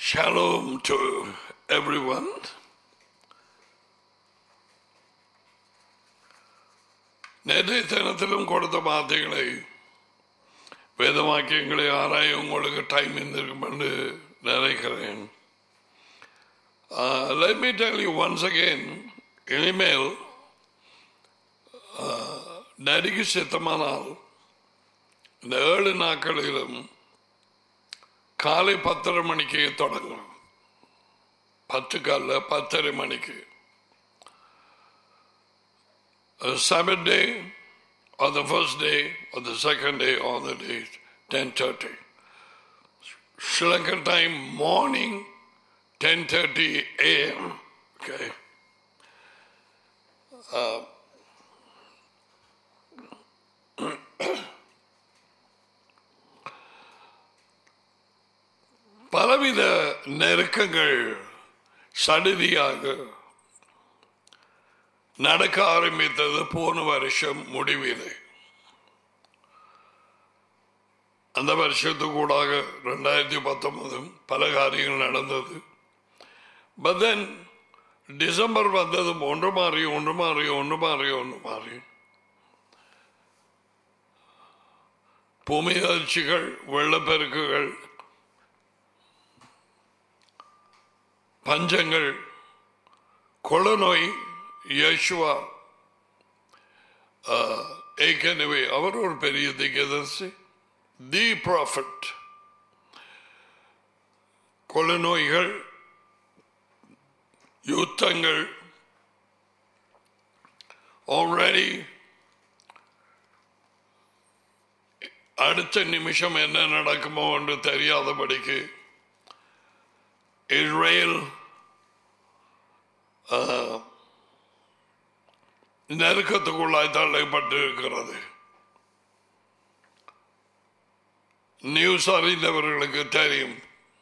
Shalom to everyone. நேற்றைய தினத்திலும் கொடுத்த வார்த்தைகளை வேத வாக்கியங்களை ஆராய உங்களுக்கு டைம் இருந்திருக்கும் என்று நினைக்கிறேன் let me tell you once again இனிமேல் நடிகை சித்தமானால் இந்த ஏழு நாட்களிலும் காலை பத்தரை மணிக்கு தொடங்கும் பத்து காலில் பத்தரை மணிக்கு seventh day or the first day or the second day or the day 10.30 Sri Lankan time morning 10.30 a.m. Okay. Uh, பலவித நெருக்கங்கள் சடுதியாக நடக்க ஆரம்பித்தது போன வருஷம் முடிவில் அந்த வருஷத்துக்கூடாக ரெண்டாயிரத்தி பத்தொன்பதும் பல காரியங்கள் நடந்தது பட் தென் டிசம்பர் வந்ததும் ஒன்று மாறி ஒன்று மாறி ஒன்று மாறி ஒன்று மாறி பூமி அதிர்ச்சிகள் வெள்ளப்பெருக்குகள் பஞ்சங்கள் கொள்ளநோய் யேசுவா ஏற்கனவே அவர் ஒரு பெரிய திகதர்சி தி ப்ராஃபிட் கொள்ளநோய்கள் யுத்தங்கள் ஆல்ரெடி அடுத்த நிமிஷம் என்ன நடக்குமோ என்று தெரியாதபடிக்கு இஸ்ரேல் நெருக்கத்துக்குள்ளாய் தள்ளப்பட்டு இருக்கிறது நியூஸ் அறிந்தவர்களுக்கு தெரியும்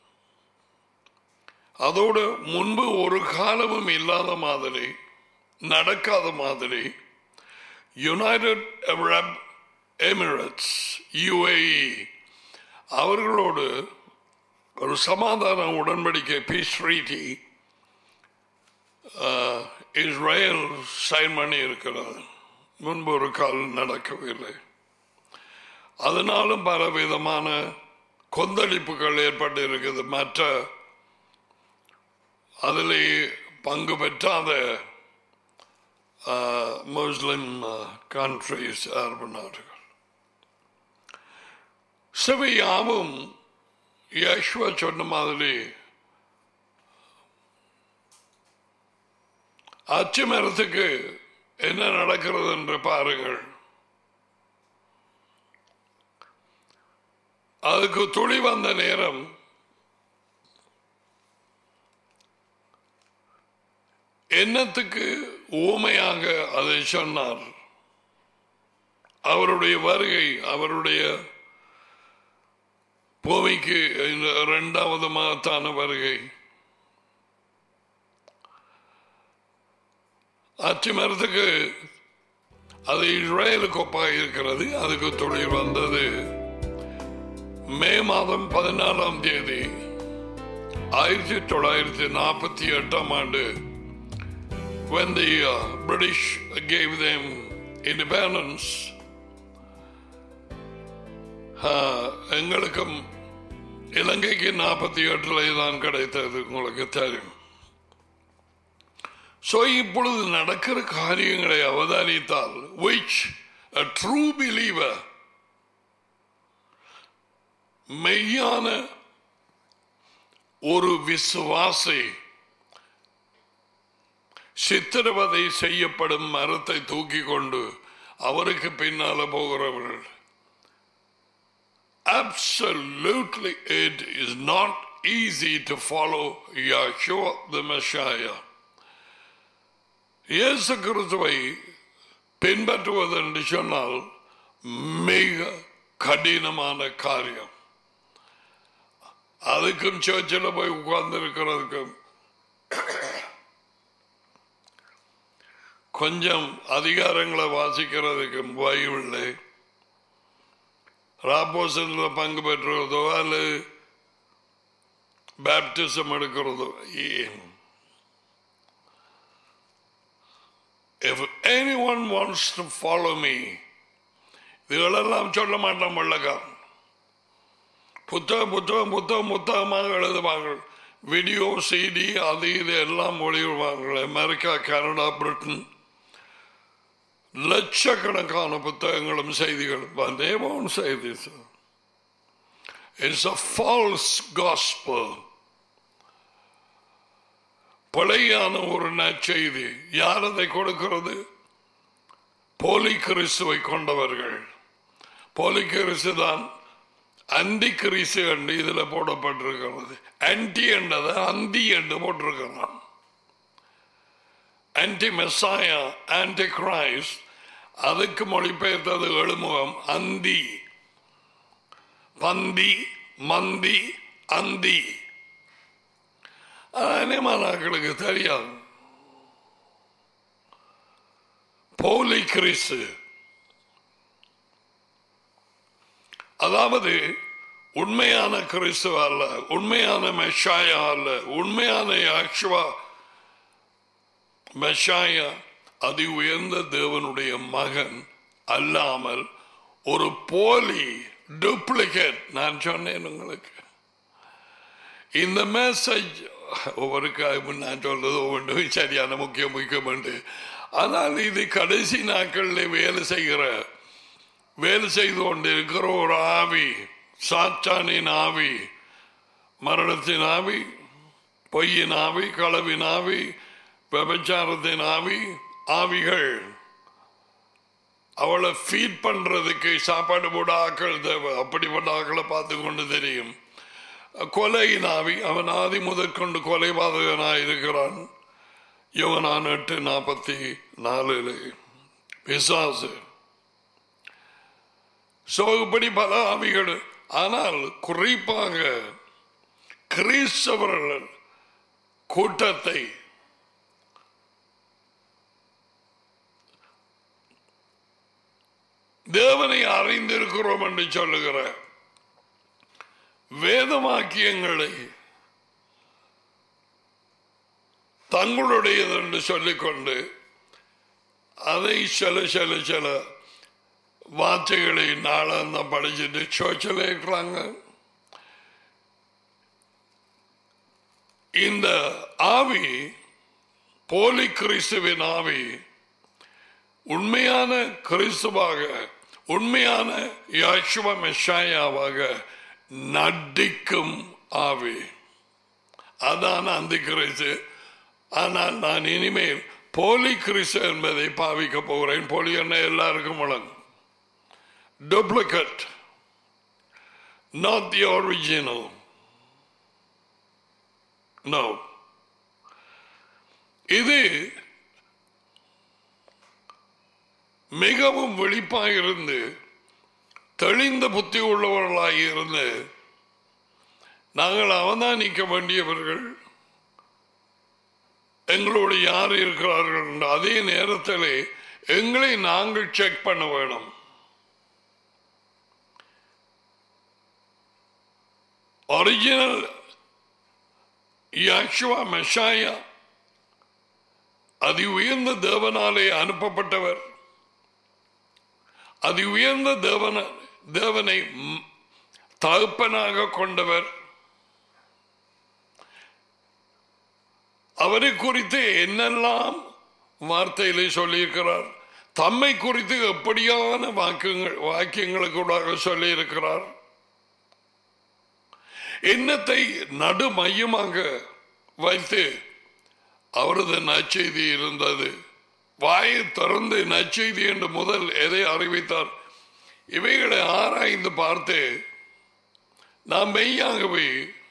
அதோடு முன்பு ஒரு காலமும் இல்லாத மாதிரி நடக்காத மாதிரி யுனைடெட் அரப் எமிரேட்ஸ் யுஏஇ அவர்களோடு ஒரு சமாதான உடன்படிக்கை பீஸ் ட்ரீட்டி இஸ்ரேல் சைன் பண்ணி இருக்கிறது முன்பு ஒரு கால் நடக்கவில்லை அதனாலும் பல விதமான கொந்தளிப்புகள் ஏற்பட்டு இருக்குது மற்ற அதில் பங்கு பெற்றாத முஸ்லிம் கண்ட்ரிஸ் அரபு நாடுகள் சிவையாவும் யஷ்வா சொன்ன மாதிரி அச்சு மரத்துக்கு என்ன நடக்கிறது என்று பாருங்கள் அதுக்கு துளி வந்த நேரம் என்னத்துக்கு ஊமையாக அதை சொன்னார் அவருடைய வருகை அவருடைய பூமிக்கு இரண்டாவது மகத்தான வருகை அச்சு மரத்துக்கு அது இஸ்ரேலுக்கு ஒப்பாக இருக்கிறது அதுக்கு தொழில் வந்தது மே மாதம் பதினாலாம் தேதி ஆயிரத்தி தொள்ளாயிரத்தி நாற்பத்தி எட்டாம் ஆண்டு when the uh, British gave them independence எங்களுக்கும் இலங்கைக்கு நாற்பத்தி எட்டுல தான் கிடைத்தது உங்களுக்கு தெரியும் ஸோ இப்பொழுது நடக்கிற காரியங்களை அவதானித்தால் which a true believer மெய்யான ஒரு விசுவாசி சித்திரவதை செய்யப்படும் மரத்தை தூக்கி கொண்டு அவருக்கு பின்னால போகிறவர்கள் Absolutely, it is not easy to follow Yahshua the Messiah. இயேசு கிறிஸ்துவை பின்பற்றுவது என்று சொன்னால் மிக கடினமான காரியம் அதுக்கும் சர்ச்சில் போய் உட்கார்ந்து இருக்கிறதுக்கும் கொஞ்சம் அதிகாரங்களை வாசிக்கிறதுக்கும் பைபிளில் ராப்போசனில் பங்கு பெற்றுவதோ அல்லது பேப்டிசம் எடுக்கிறது If anyone wants to follow me, இதுகளெல்லாம் சொல்ல மாட்டான் வெள்ளக்காரன் புத்தகம் புத்தகம் புத்தகம் புத்தகமாக எழுதுவார்கள் வீடியோ சிடி அது இது எல்லாம் மொழிவார்கள் அமெரிக்கா கனடா பிரிட்டன் லட்சக்கணக்கான புத்தகங்களும் செய்திகளும் But they won't say this. It's a false gospel. பிழையான ஒரு நற்செய்தி யார் அதை கொடுக்கிறது போலி கிறிஸ்துவை கொண்டவர்கள் போலி கிறிஸ்து தான் அந்தி கிறிஸ்து என்று இதுல போடப்பட்டிருக்கிறது ஆன்டி என்றதை அந்தி என்று போட்டிருக்கிறான் ஆன்டி மெஸ்ஸாயா ஆன்டி கிரைஸ்ட் அதுக்கு மொழிபெயர்த்தது எழுமுகம் அந்தி பந்தி மந்தி அந்தி அநேமானாக்களுக்கு தெரியாது போலி கிறிஸ்து அதாவது உண்மையான கிறிஸ்துவ அல்ல உண்மையான மெஷாயா அல்ல உண்மையான யாக்ஷுவா மெஷாயா அதி உயர்ந்த தேவனுடைய மகன் அல்லாமல் ஒரு போலி டூப்ளிகேட் நான் சொன்னேன் உங்களுக்கு இந்த மெசேஜ் ஒவ்வொரு காயும் நான் சொல்றது ஒவ்வொன்றும் சரியான முக்கியம் முக்கியம் உண்டு ஆனால் இது கடைசி நாட்களில் வேலை செய்கிற வேலை செய்து கொண்டு இருக்கிற ஒரு ஆவி சாத்தானின் ஆவி மரணத்தின் ஆவி பொய்யின் ஆவி களவின் ஆவி விபச்சாரத்தின் ஆவி ஆவிகள் அவளை ஃபீட் பண்றதுக்கு சாப்பாடு போட ஆக்கள் தேவை அப்படிப்பட்ட ஆக்களை பார்த்து கொண்டு தெரியும் கொலையின் ஆவி அவன் ஆதி முதற்கொண்டு கொலைபாதகனாய் இருக்கிறான் யுவனான் எட்டு நாற்பத்தி நாலுல பிசாசு சோ இப்படி பல ஆவிகள் ஆனால் குறிப்பாக கிறிஸ்தவர்கள் கூட்டத்தை தேவனை அறிந்திருக்கிறோம் என்று சொல்லுகிற வேதவாக்கியங்களை தங்களுடையது என்று சொல்லிக்கொண்டு அதை சில சில சில வார்த்தைகளை நாளாக படிச்சுட்டு சோச்சல இருக்கிறாங்க இந்த ஆவி போலி கிறிஸ்துவின் ஆவி உண்மையான கிறிஸ்துவாக உண்மையான யாஷுவ மெஷாயாவாக நடிக்கும் ஆவி அதான் அந்த கிறிஸ்து ஆனால் நான் இனிமேல் போலி கிறிஸ்து என்பதை பாவிக்க போகிறேன் போலி என்ன எல்லாருக்கும் வழங்கும் duplicate not the original no இது மிகவும் வெளிப்பாக இருந்து தெளிந்த புத்தி உள்ளவர்களாக இருந்து நாங்கள் அவதானிக்க வேண்டியவர்கள் எங்களோடு யார் இருக்கிறார்கள் என்று அதே நேரத்திலே எங்களை நாங்கள் செக் பண்ண வேணும் ஒரிஜினல் யாக்ஷுவா மெஷாயா அதி உயர்ந்த தேவனாலே அனுப்பப்பட்டவர் அதி உயர்ந்த தேவன தேவனை ம், தகப்பனாக கொண்டவர் அவரை குறித்து என்னெல்லாம் வார்த்தையிலே சொல்லியிருக்கிறார் தம்மை குறித்து எப்படியான வாக்கியங்கள் வாக்கியங்களுக்கூடாக சொல்லியிருக்கிறார் எண்ணத்தை நடு மையமாக வைத்து அவரது நற்செய்தி இருந்தது வாயை திறந்து நற்செய்தி என்று முதல் எதை அறிவித்தார் இவைகளை ஆராய்ந்து பார்த்து நாம் மெய்யாகவே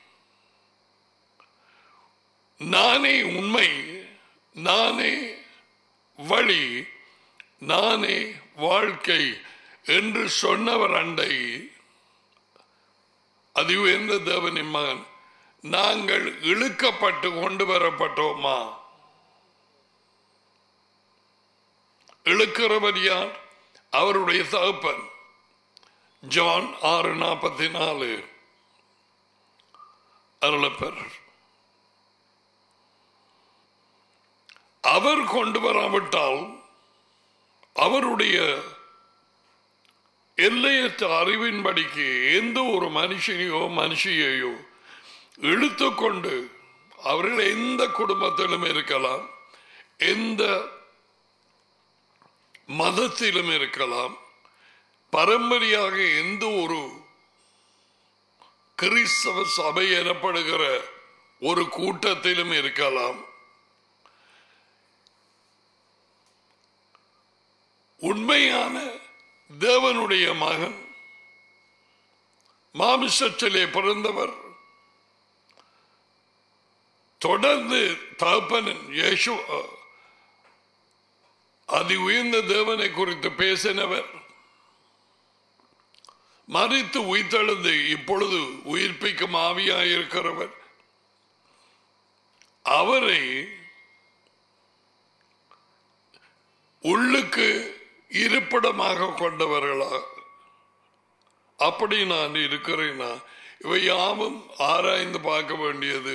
நானே உண்மை நானே வழி நானே வாழ்க்கை என்று சொன்னவர் அண்டை அது எந்த தேவனின் மகன் நாங்கள் இழுக்கப்பட்டு கொண்டு வரப்பட்டோமா இழுக்கிறவர் யார் அவருடைய தகப்பன் ஜான் ஆறு நாற்பத்தி நாலு அருளப்பெறர் அவர் கொண்டு வராவிட்டால் அவருடைய எல்லையற்ற அறிவின்படிக்கு எந்த ஒரு மனுஷனையோ மனுஷியையோ இழுத்துக்கொண்டு அவர்கள் எந்த குடும்பத்திலும் இருக்கலாம் எந்த மதத்திலும் இருக்கலாம் பரம்பரையாக எந்த ஒரு கிறிஸ்தவ சபை எனப்படுகிற ஒரு கூட்டத்திலும் இருக்கலாம் உண்மையான தேவனுடைய மகன் மாமிசத்திலே பிறந்தவர் தொடர்ந்து தகப்பனன் இயேசு அதி உயர்ந்த தேவனை குறித்து பேசினவர் மறித்து உயிர்த்தெழுந்து இப்பொழுது உயிர்ப்பிக்கும் ஆவியாயிருக்கிறவர் அவரை உள்ளுக்கு இருப்பிடமாக கொண்டவர்களா அப்படி நான் இருக்கிறேனா இவை யாவும் ஆராய்ந்து பார்க்க வேண்டியது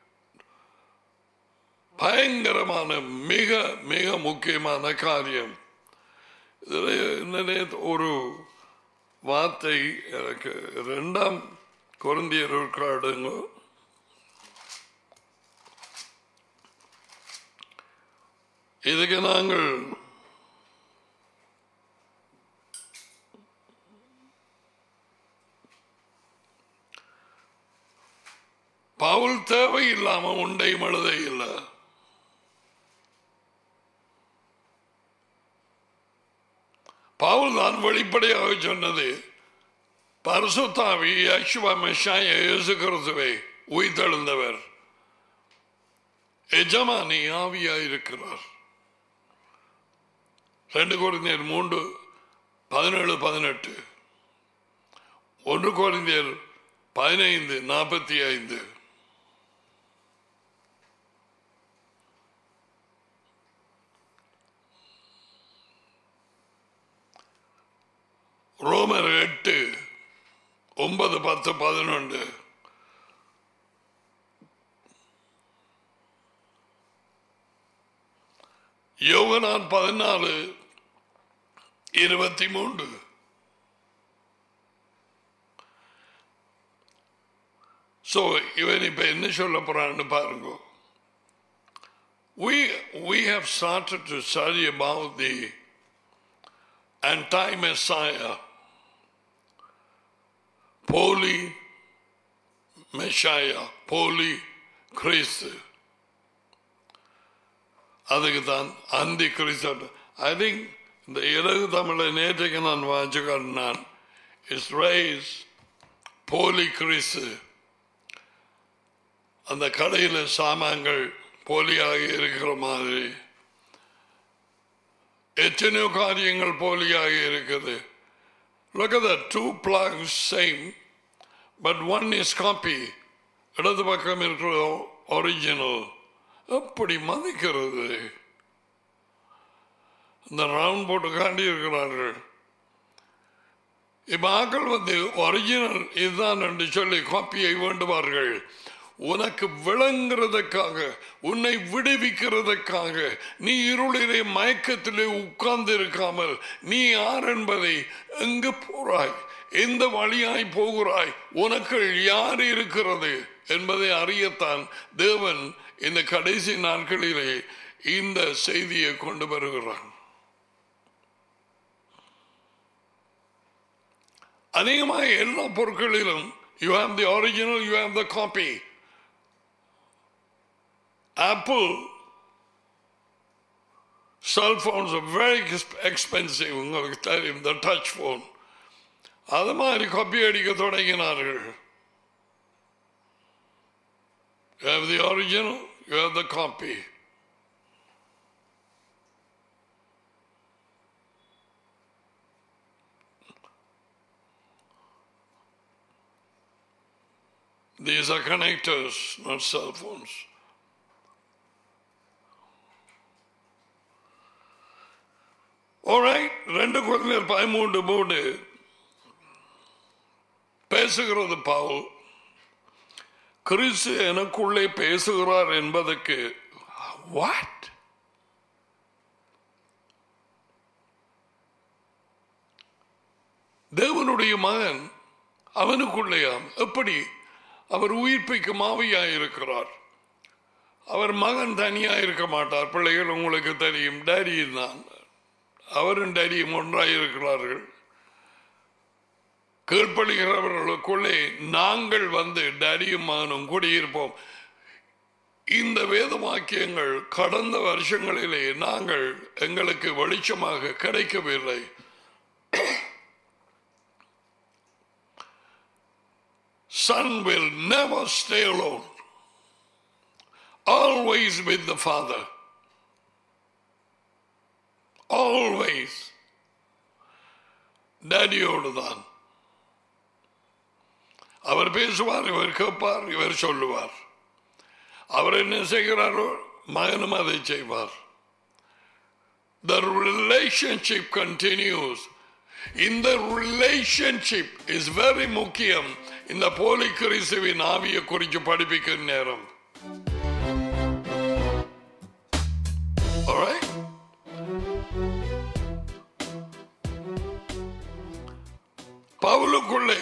பயங்கரமான மிக மிக முக்கியமான காரியம் இதுல என்னன்னே ஒரு வார்த்தை எனக்கு ரெண்டாம் குழந்தையர் காடுங்க இதுக்கு நாங்கள் பவுல் தேவையில்லாம உண்டை மழுத இல்லை பவுல் தான் வெளிப்படையாக சொன்னது பரிசுத்தாவி யசுவா மெஷாய இயேசு கிறிஸ்துவை உயிர்த்தெழுந்தவர் எஜமானி ஆவியாயிருக்கிறார் ரெண்டு குழந்தையர் மூன்று பதினேழு பதினெட்டு ஒன்று குழந்தையர் பதினைந்து நாற்பத்தி ஐந்து ரோமர் எட்டு ஒன்பது பத்து பதினொன்று யோகனான் பதினாலு இருபத்தி மூன்று ஸோ இவன் இப்ப என்ன சொல்ல போறான்னு பாருங்க We, we have started to study about the anti-Messiah, poly Messiah, poly Christ. அதுக்கு தான் அந்தி கிறிஸ்து ஐ திங்க் இந்த இலகு தமிழை நேற்றைக்கு நான் வாய்ச்சி காட்டினான் இஸ்ரேஸ் போலி கிறிஸ்து அந்த கடையில் சாமான்கள் போலியாக இருக்கிற மாதிரி எத்தனையோ காரியங்கள் போலியாக இருக்குது Look at that, two plugs same, but one is copy. இடது பக்கம் இருக்கிற ஒரிஜினல் அப்படி மதிக்கிறது இந்த ரவுண்ட் போட்டு காண்டி இருக்கிறார்கள் இப்ப ஆக்கள் வந்து ஒரிஜினல் இதுதான் என்று சொல்லி காப்பியை வேண்டுவார்கள் உனக்கு விளங்குறதுக்காக உன்னை விடுவிக்கிறதுக்காக நீ இருளிலே மயக்கத்திலே உட்கார்ந்து இருக்காமல் நீ யார் என்பதை எங்கு போறாய் எந்த வழியாய் போகிறாய் உனக்கு யார் இருக்கிறது என்பதை அறியத்தான் தேவன் இந்த கடைசி நாட்களிலே இந்த செய்தியை கொண்டு வருகிறான் அநேகமாக எல்லா பொருட்களிலும் you have the original you have the copy Apple cellphones very expensive உங்களுக்கு தெரியும் இந்த டச் ஃபோன் அது மாதிரி காப்பி அடிக்க தொடங்கினார்கள் You have the original, you have the copy. These are connectors, not cell phones. Alright, ரெண்டு குழந்தையர் பதிமூன்று மூணு பேசுகிறது பவுல் கிறிஸ்து எனக்குள்ளே பேசுகிறார் என்பதற்கு வாட் தேவனுடைய மகன் அவனுக்குள்ளேயாம் எப்படி அவர் உயிர்ப்பிக்கும் ஆவியாயிருக்கிறார் அவர் மகன் தனியா இருக்க மாட்டார் பிள்ளைகள் உங்களுக்கு தெரியும் டேடியும் தான் அவரும் டேடியும் ஒன்றாயிருக்கிறார்கள் கீழ்ப்படுகிறவர்களுக்குள்ளே நாங்கள் வந்து டேடியும் மகனும் குடியிருப்போம் இந்த வேத வாக்கியங்கள் கடந்த வருஷங்களிலே நாங்கள் எங்களுக்கு வெளிச்சமாக கிடைக்கவில்லை Son will never stay alone. Always with the Father. Always. டேடியோடு தான் அவர் பேசுவார் இவர் கேட்பார் இவர் சொல்லுவார் அவர் என்ன செய்கிறாரோ மகனும் அதை செய்வார் The relationship continues. இந்த ரிலேஷன்ஷிப் இஸ் வெரி முக்கியம் இந்த போலி கிறிஸ்துவின் ஆவியை குறித்து படிப்பிக்கிற நேரம் Alright? பவுலுக்குள்ளே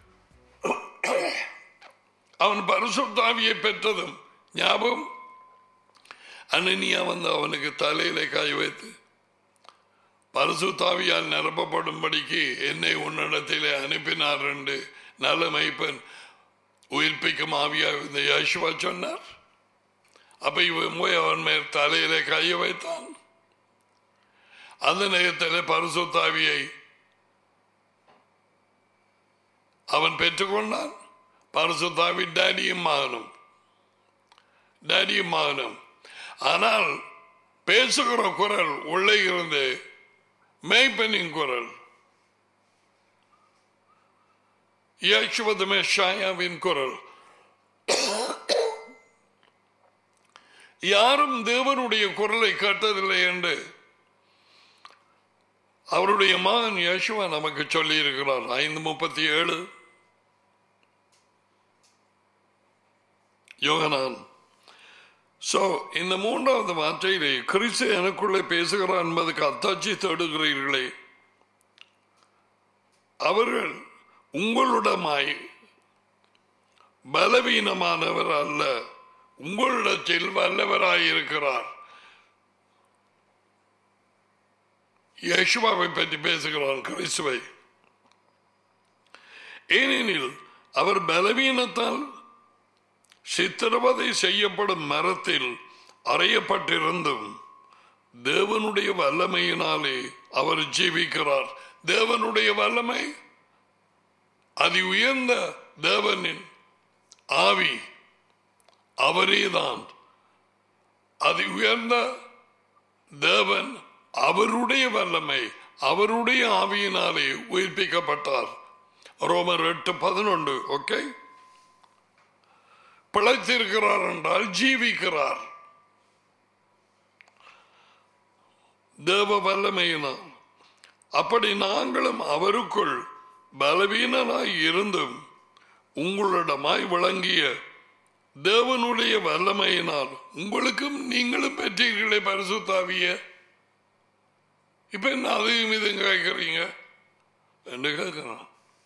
அவன் பரிசுத்தாவியை பெற்றதும் ஞாபகம் அனனியா வந்து அவனுக்கு தலையில காய் வைத்து பரிசுத்தாவியால் நிரப்பப்படும்படிக்கு என்னை உன்னிடத்திலே அனுப்பினார் என்று நல்ல மைப்பன் உயிர்ப்பிக்கும் ஆவியா இந்த யேசுவா சொன்னார் அப்ப இவன் போய் அவன் மேல் தலையிலே கையை வைத்தான் அந்த நேரத்தில் பரிசுத்தாவியை அவன் பெற்றுக்கொண்டான் பரிசுத்தாவி டேடியும் மகனும் டேடியும் மகனும் ஆனால் பேசுகிற குரல் உள்ளே இருந்து மேய்ப்பனின் குரல் இயேசுவது மெஷாயாவின் குரல் யாரும் தேவனுடைய குரலை கேட்டதில்லை என்று அவருடைய மகன் யேசுவா நமக்கு சொல்லி இருக்கிறார் ஐந்து முப்பத்தி ஏழு யோகனான் சோ இந்த மூன்றாவது வார்த்தையிலே கிறிஸ்து எனக்குள்ளே பேசுகிறார் என்பதுக்கு அத்தாட்சி தேடுகிறீர்களே அவர்கள் உங்களிடமாய் பலவீனமானவர் அல்ல உங்களிடத்தில் வல்லவராயிருக்கிறார் யேசுவாவை பற்றி பேசுகிறார் கிறிஸ்துவை ஏனெனில் அவர் பலவீனத்தால் சித்திரவதை செய்யப்படும் மரத்தில் அறையப்பட்டிருந்தும் தேவனுடைய வல்லமையினாலே அவர் ஜீவிக்கிறார் தேவனுடைய வல்லமை அதி உயர்ந்த தேவனின் ஆவி அவரேதான் அதி உயர்ந்த தேவன் அவருடைய வல்லமை அவருடைய ஆவியினாலே உயிர்ப்பிக்கப்பட்டார் ரோமர் எட்டு பதினொன்று ஓகே பிழைத்திருக்கிறார் என்றால் ஜீவிக்கிறார் தேவ வல்லமையினால் அப்படி நாங்களும் அவருக்குள் பலவீனனாய் இருந்தும் உங்களிடமாய் விளங்கிய தேவனுடைய வல்லமையினால் உங்களுக்கும் நீங்களும் பெற்றீர்களே பரிசுத்தாவிய இப்ப என்ன அதையும் இதுங்க கேட்கறீங்க என்று கேட்கிறான்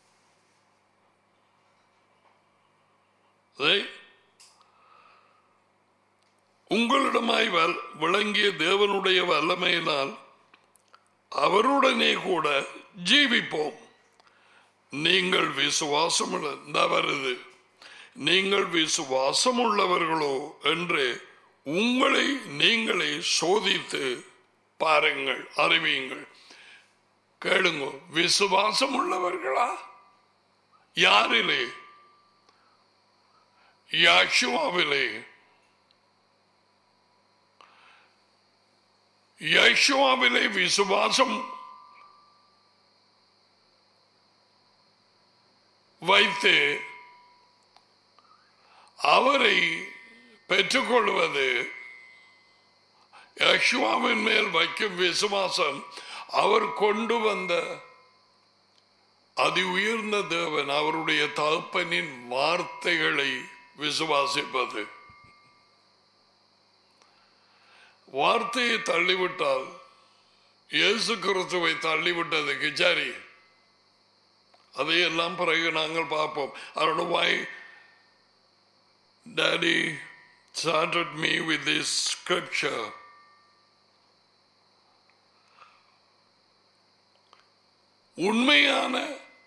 உங்களிடமாய் விளங்கிய தேவனுடைய வல்லமையினால் அவருடனே கூட ஜீவிப்போம் நீங்கள் விசுவாசம் வருது நீங்கள் விசுவாசம் உள்ளவர்களோ என்று உங்களை நீங்களே சோதித்து பாருங்கள் அறிவியுங்கள் கேளுங்க விசுவாசம் உள்ளவர்களா யாரிலே யாஷுவாவிலே யேசுவாவிலே விசுவாசம் வைத்து அவரை பெற்றுக்கொள்வது யேசுவாவின் மேல் வைக்கும் விசுவாசம் அவர் கொண்டு வந்த அதி உயர்ந்த தேவன் அவருடைய தகப்பனின் வார்த்தைகளை விசுவாசிப்பது வார்த்தையை தள்ளிவிட்டால் இயேசு கிறிஸ்துவை தள்ளிவிட்டதுக்கு சரி அதையெல்லாம் பிறகு நாங்கள் பார்ப்போம் அவரோட வாய் Daddy started me with this scripture. உண்மையான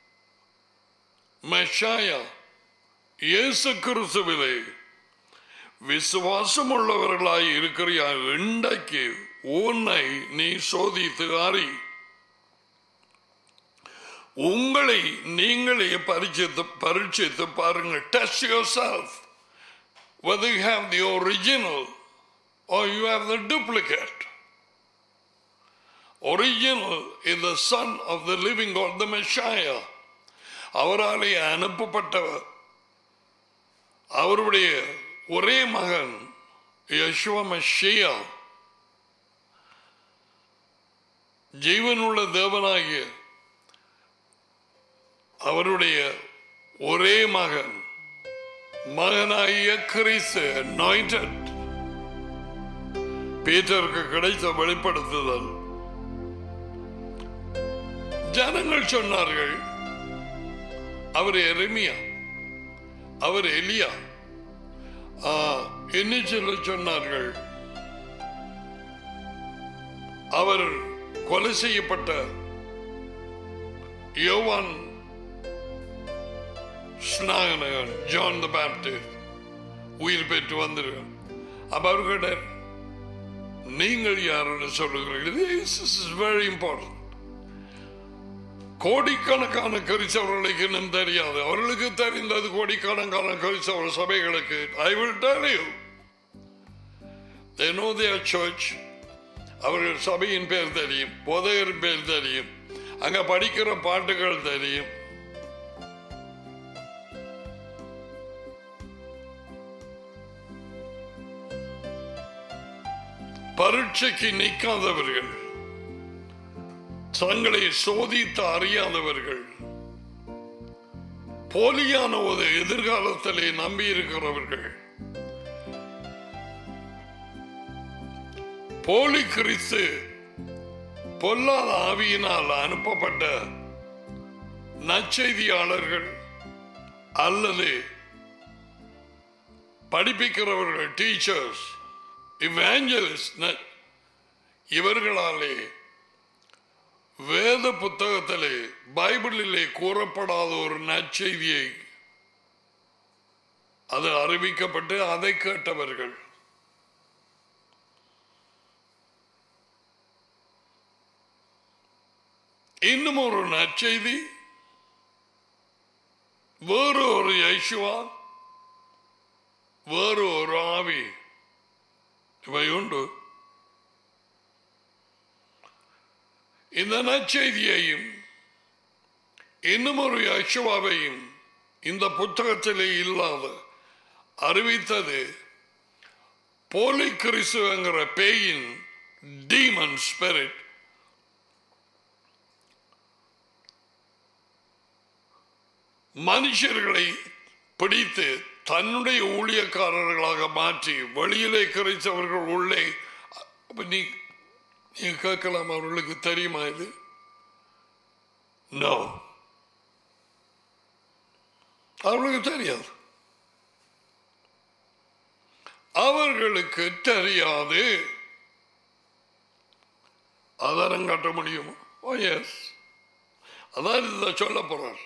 மெஷாயா இயேசு கிறிஸ்துவிலே விசுவாசம் உள்ளவர்களாய் இருக்கிறியா இன்றைக்கு உன்னை நீ சோதித்து அறி உங்களை நீங்களே பரிச்சித்து பரீட்சித்து பாருங்கள் test yourself whether you have the original or you have the duplicate. Original is the son of the living God, the Messiah. அவராலே அனுப்பப்பட்டவர் அவருடைய ஒரே மகன் யசுவ மெஷியா ஜீவனுள்ள தேவனாகிய அவருடைய ஒரே மகன் மகனாகிய கிறிஸ்து anointed பீட்டருக்கு கிடைத்த வெளிப்படுத்துதல் ஜனங்கள் சொன்னார்கள் அவர் எருமியா அவர் எலியா ஆ, என்ன சொல்ல சொன்னார்கள் அவர் கொலை செய்யப்பட்ட யோவான் ஸ்நாகனகன் ஜான் த பேப்டிஸ்ட் உயிர் பெற்று வந்திருக்கார் அப்ப அவர் கேட்டார் நீங்கள் யாருன்னு சொல்லுகிறீர்கள் this is very important கோடிக்கணக்கான கிறிஸ்தவர்களுக்கு இன்னும் தெரியாது அவர்களுக்கு தெரிந்தது கோடிக்கணக்கான கிறிஸ்தவ சபைகளுக்கு ஐ will tell you they know their church அவர்கள் சபையின் பேர் தெரியும் போதகரின் பேர் தெரியும் அங்க படிக்கிற பாட்டுகள் தெரியும் பரீட்சைக்கு நிற்காதவர்கள் தங்களை சோதித்து அறியாதவர்கள் போலியான ஒரு எதிர்காலத்திலே நம்பி இருக்கிறவர்கள் போலி கிறிஸ்து பொல்லாத ஆவியினால் அனுப்பப்பட்ட நற்செய்தியாளர்கள் அல்லது படிப்பிக்கிறவர்கள் டீச்சர்ஸ் இவாஞ்சலிஸ்ட் இவர்களாலே வேத புத்தகத்திலே பைபிளிலே கூறப்படாத ஒரு நற்செய்தியை அது அறிவிக்கப்பட்டு அதை கேட்டவர்கள் இன்னும் ஒரு நற்செய்தி வேறு ஒரு யேசுவா வேறு ஒரு ஆவி இவை உண்டு இந்த நற்செய்தியையும் இன்னும் ஒரு யசுவாவையும் இந்த புத்தகத்திலே இல்லாத அறிவித்தது போலி கிறிஸ்துவங்கிற பேயின் டீமன் ஸ்பிரிட் மனுஷர்களை பிடித்து தன்னுடைய ஊழியக்காரர்களாக மாற்றி வெளியிலே கிறிஸ்தவர்கள் உள்ளே அப்ப நீ நீ கேட்கலாம் அவர்களுக்கு தெரியுமா இது நோ அவர்களுக்கு தெரியாது அவர்களுக்கு தெரியாது ஆதாரம் காட்ட முடியுமா ஓ எஸ் அதான் இதை சொல்ல போறார்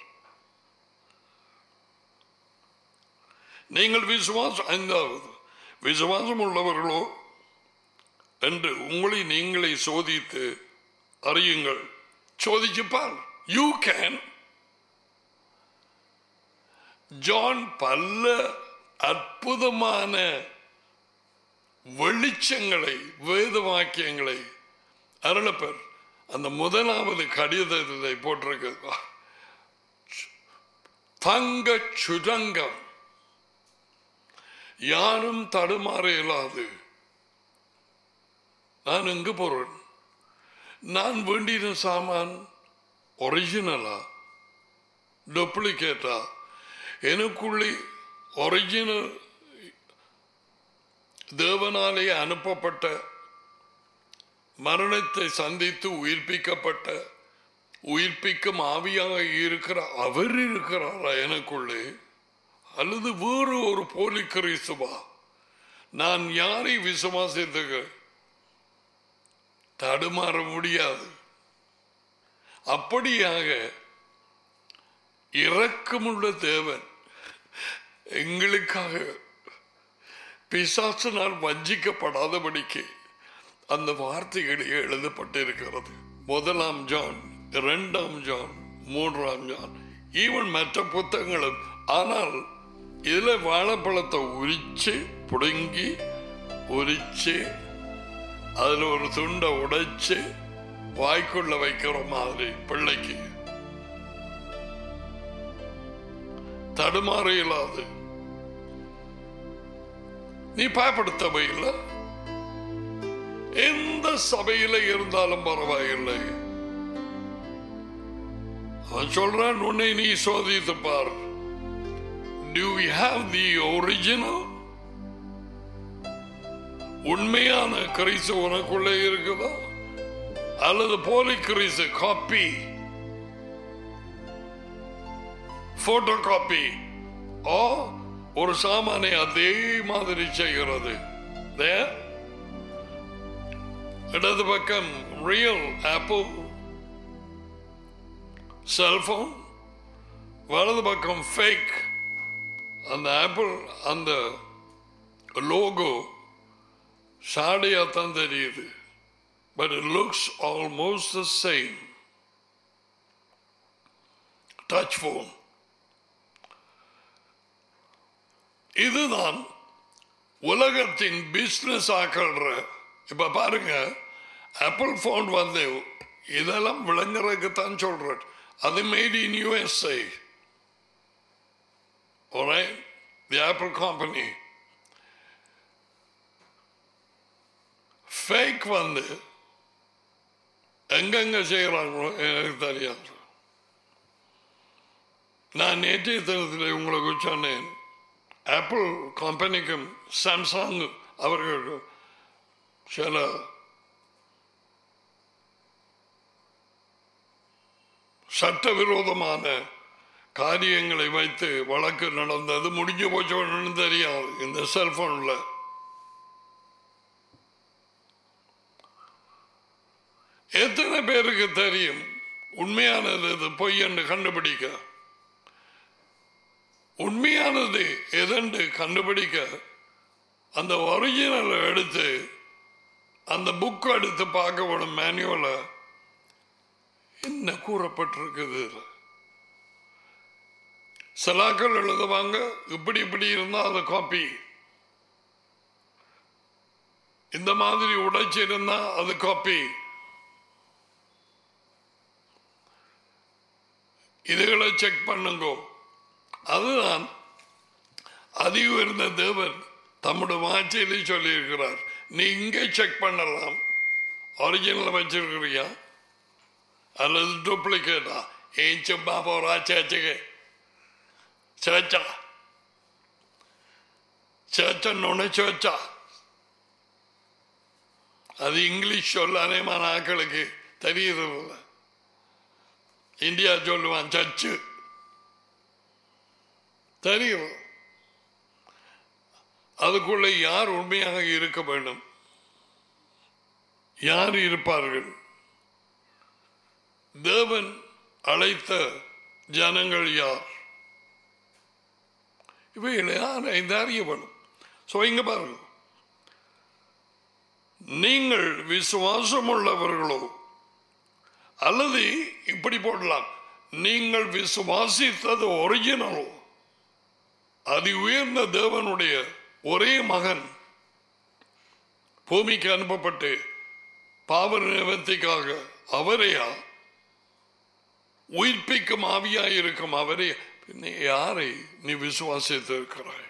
நீங்கள் விசுவாசம் ஐந்தாவது விசுவாசம் உள்ளவர்களோ என்று உங்களை நீங்களே சோதித்து அறியுங்கள் சோதிச்சு பார் யூ கேன் ஜான் பல அற்புதமான வெளிச்சங்களை வேத வாக்கியங்களை அருளப்பர் அந்த முதலாவது கடிதத்தை போட்டிருக்கு தங்க சுரங்கம் யாரும் தடுமாற இயலாது நான் எங்கு போறேன் நான் வேண்டின சாமான் ஒரிஜினலா டூப்ளிகேட்டா எனக்குள்ளே ஒரிஜினல் தேவனாலே அனுப்பப்பட்ட மரணத்தை சந்தித்து உயிர்ப்பிக்கப்பட்ட உயிர்ப்பிக்கும் ஆவியாக இருக்கிற அவர் இருக்கிறாரா எனக்குள்ளே அல்லது வேறு ஒரு போலி கிறிஸ்துவா நான் யாரை விசுவாசித்துக்க தடுமாற முடியாது அப்படியாக இரக்கமுள்ள தேவன் எங்களுக்காக பிசாசினால் வஞ்சிக்கப்படாதபடிக்கு அந்த வார்த்தைகள் எழுதப்பட்டிருக்கிறது முதலாம் ஜான் இரண்டாம் ஜான் மூன்றாம் ஜான் ஈவன் மற்ற புத்தகங்களும் ஆனால் இதுல வாழைப்பழத்தை உரிச்சு புடுங்கி உரிச்சு அதுல ஒரு துண்டை உடைச்சு வாய்க்குள்ள வைக்கிற மாதிரி பிள்ளைக்கு தடுமாற இயலாது நீ பயப்படுத்தவை இல்லை எந்த சபையில இருந்தாலும் பரவாயில்லை அவன் சொல்றான் உன்னை நீ சோதித்து பார் Do we have the original? உண்மையான கிறிஸ்து உனக்குள்ளே இருக்குதா அல்லது போலி கிறிஸ்து காப்பி போட்டோ காப்பி ஓ ஒரு சாமானை அதே மாதிரி செய்கிறது There. இடது பக்கம் ரியல் ஆப்பிள் செல்போன் வலது பக்கம் ஃபேக் அந்த ஆப்பிள் அந்த லோகோ சாடையா தான் தெரியுது but it looks almost the same touch phone இதுதான் உலகத்தின் பிசினஸ் ஆக்கள்ற இப்ப பாருங்க ஆப்பிள் போன் வந்து இதெல்லாம் விளங்குறதுக்கு தான் சொல்றேன் அது made in USA the Apple company fake வந்து எங்கெங்க செய்யறாங்களோ எனக்கு தெரியாது நான் நேற்றைய தினத்தில் உங்களுக்கு சொன்னேன் ஆப்பிள் கம்பெனிக்கும் சாம்சங் அவர்களுக்கும் சில சட்டவிரோதமான காரியங்களை வைத்து வழக்கு நடந்தது முடிஞ்சு போச்சோன்னு தெரியாது இந்த செல்போன்ல எத்தனை பேருக்கு தெரியும் உண்மையானது இது பொய் என்று கண்டுபிடிக்க உண்மையானது எதென்று கண்டுபிடிக்க அந்த ஒரிஜினலை எடுத்து அந்த புக் எடுத்து பார்க்க வேணும் மேனுவல என்ன கூறப்பட்டிருக்குது சிலாக்கள் எழுதுவாங்க இப்படி இப்படி இருந்தா அது காப்பி இந்த மாதிரி உடைச்சிருந்தா அது காப்பி இதுகளை செக் பண்ணுங்க அதுதான் அதி உயர்ந்த தேவன் தம்முடைய வாட்சியிலே சொல்லியிருக்கிறார் நீ இங்கே செக் பண்ணலாம் ஒரிஜினல் வச்சிருக்கிறியா அல்லது டூப்ளிகேட்டா ஏன் சும்மா போறா சேச்சுக்கு சேச்சா சேச்சன்னு சேச்சா அது இங்கிலீஷ் சொல்ல அநேகமான ஆக்களுக்கு தெரியுது இந்தியா சொல்லுவான் சச்சு தெரியும் அதுக்குள்ள யார் உண்மையாக இருக்க வேண்டும் யார் இருப்பார்கள் தேவன் அழைத்த ஜனங்கள் யார் இவைகளை யார் இந்த அறிய வேணும் ஸோ இங்க பாருங்க நீங்கள் விசுவாசம் உள்ளவர்களோ அல்லது இப்படி போடலாம் நீங்கள் விசுவாசித்தது ஒரிஜினலோ அதி உயர்ந்த தேவனுடைய ஒரே மகன் பூமிக்கு அனுப்பப்பட்டு பாவ நிவர்த்திக்காக அவரையா உயிர்ப்பிக்கும் ஆவியாய் இருக்கும் அவரே நீ யாரை நீ விசுவாசித்து இருக்கிறாய்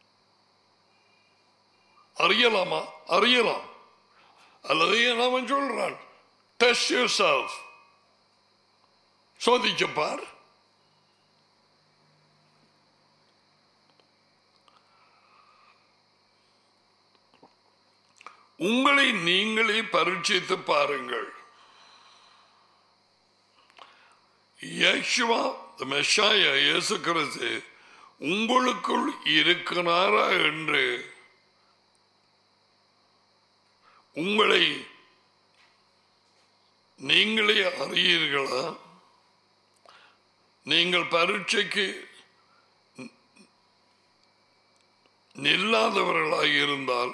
அறியலாமா அறியலாம் அல்லது ஏன் அவன் சொல்றான் டெஸ்ட் யூர் செல்ஃப் சோதிச்சு பார் உங்களை நீங்களே பரீட்சித்து பாருங்கள் யேசுவா மெஷாயா இயேசு கிறிஸ்து உங்களுக்குள் இருக்கிறாரா என்று உங்களை நீங்களே அறியீர்களா நீங்கள் பரீட்சைக்கு நில்லாதவர்களாக இருந்தால்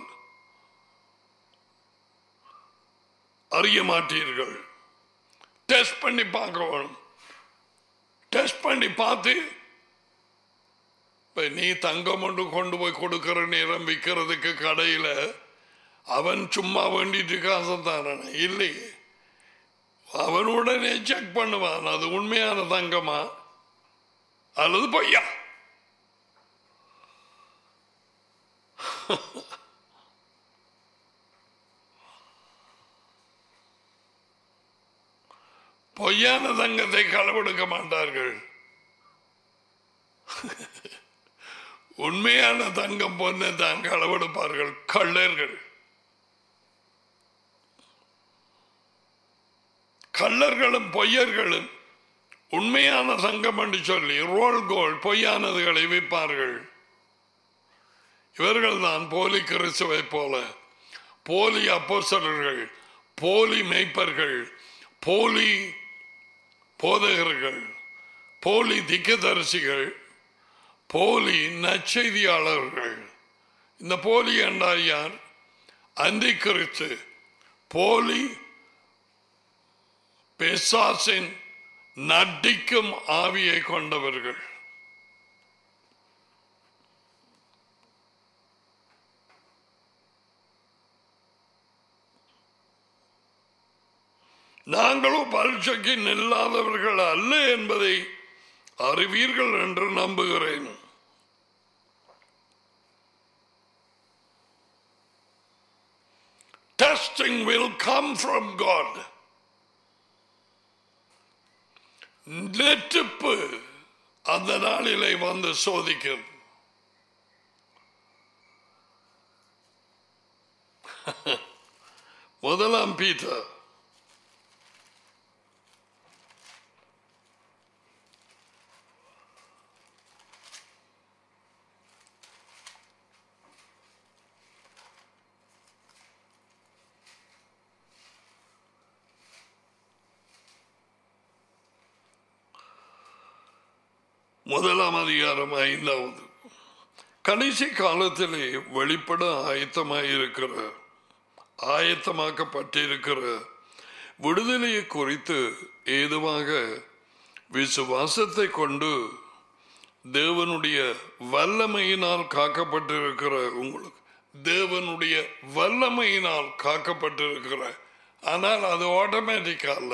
அறிய மாட்டீர்கள் டெஸ்ட் பண்ணி பார்க்க வேணும் டெஸ்ட் பண்ணி பார்த்து இப்ப நீ தங்கம் ஒன்று கொண்டு போய் கொடுக்கிற நேரம் விற்கிறதுக்கு கடையில அவன் சும்மா வேண்டிட்டு காசு தானே இல்லையே அவன் உடனே செக் பண்ணுவான் அது உண்மையான தங்கமா அல்லது பொய்யா பொய்யான தங்கத்தை களவெடுக்க மாட்டார்கள் உண்மையான தங்கம் பொண்ணை தான் களவெடுப்பார்கள் கள்ளர்கள் கள்ளர்களும் பொய்யர்களும் உண்மையான சங்கம் என்று சொல்லி ரோல் கோல் பொய்யானதுகளை விற்பார்கள் இவர்கள் தான் போலி கிறிஸ்துவை போல போலி அப்போஸ்தலர்கள் போலி மெய்ப்பர்கள் போலி போதகர்கள் போலி திக்கதரிசிகள் போலி நற்செய்தியாளர்கள் இந்த போலி என்றால் யார் அந்தி கிறிஸ்து போலி பெசாசின் நடிக்கும் ஆவியை கொண்டவர்கள் நாங்களும் பரீட்சைக்கு நில்லாதவர்கள் அல்ல என்பதை அறிவீர்கள் என்று நம்புகிறேன் Testing will come from God. நெருப்பு அந்த நாளிலே வந்து சோதிக்கும் முதலாம் பீட்டர் முதலாம் அதிகாரம் ஐந்தாவது கடைசி காலத்திலே வெளிப்பட ஆயத்தமாயிருக்கிற ஆயத்தமாக்கப்பட்டிருக்கிற விடுதலையை குறித்து ஏதுவாக விசுவாசத்தை கொண்டு தேவனுடைய வல்லமையினால் காக்கப்பட்டிருக்கிற உங்களுக்கு தேவனுடைய வல்லமையினால் காக்கப்பட்டிருக்கிற ஆனால் அது ஆட்டோமேட்டிக்கா அல்ல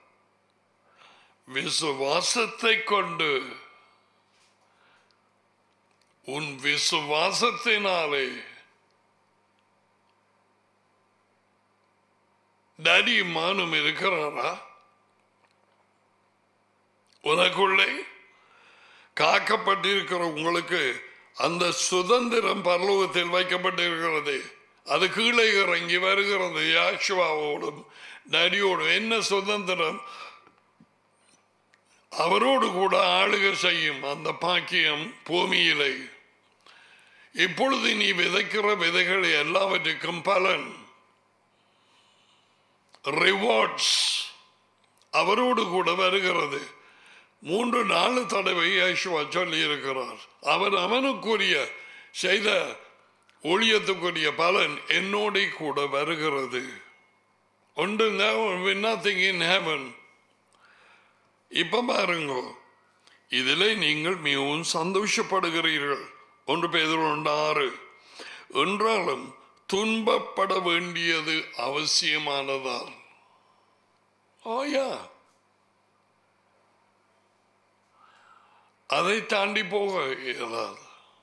விசுவாசத்தை கொண்டு உன் விசுவாசத்தினாலே டடி மானும் இருக்கிறாரா உனக்குள்ளே காக்கப்பட்டிருக்கிற உங்களுக்கு அந்த சுதந்திரம் பரலோகத்தில் வைக்கப்பட்டிருக்கிறது அது கீழே இறங்கி வருகிறது யாஷுவாவோடும் நடியோடும் என்ன சுதந்திரம் அவரோடு கூட ஆளுக செய்யும் அந்த பாக்கியம் பூமியிலே இப்பொழுது நீ விதைக்கிற விதைகள் எல்லாவற்றுக்கும் பலன் ரிவார்ட்ஸ் அவரோடு கூட வருகிறது மூன்று நாலு தடவை யேசுவா சொல்லி இருக்கிறார் அவர் அவனுக்குரிய செய்த ஊழியத்துக்குரிய பலன் என்னோட கூட வருகிறது ஒன்று நத்திங் இன் ஹெவன் இப்ப பாருங்க இதில் நீங்கள் மிகவும் சந்தோஷப்படுகிறீர்கள் ஒன்று பேதர் ஒன்று ஆறு என்றாலும் துன்பப்பட வேண்டியது அவசியமானதால் ஓயா அதை தாண்டி போக இயலாது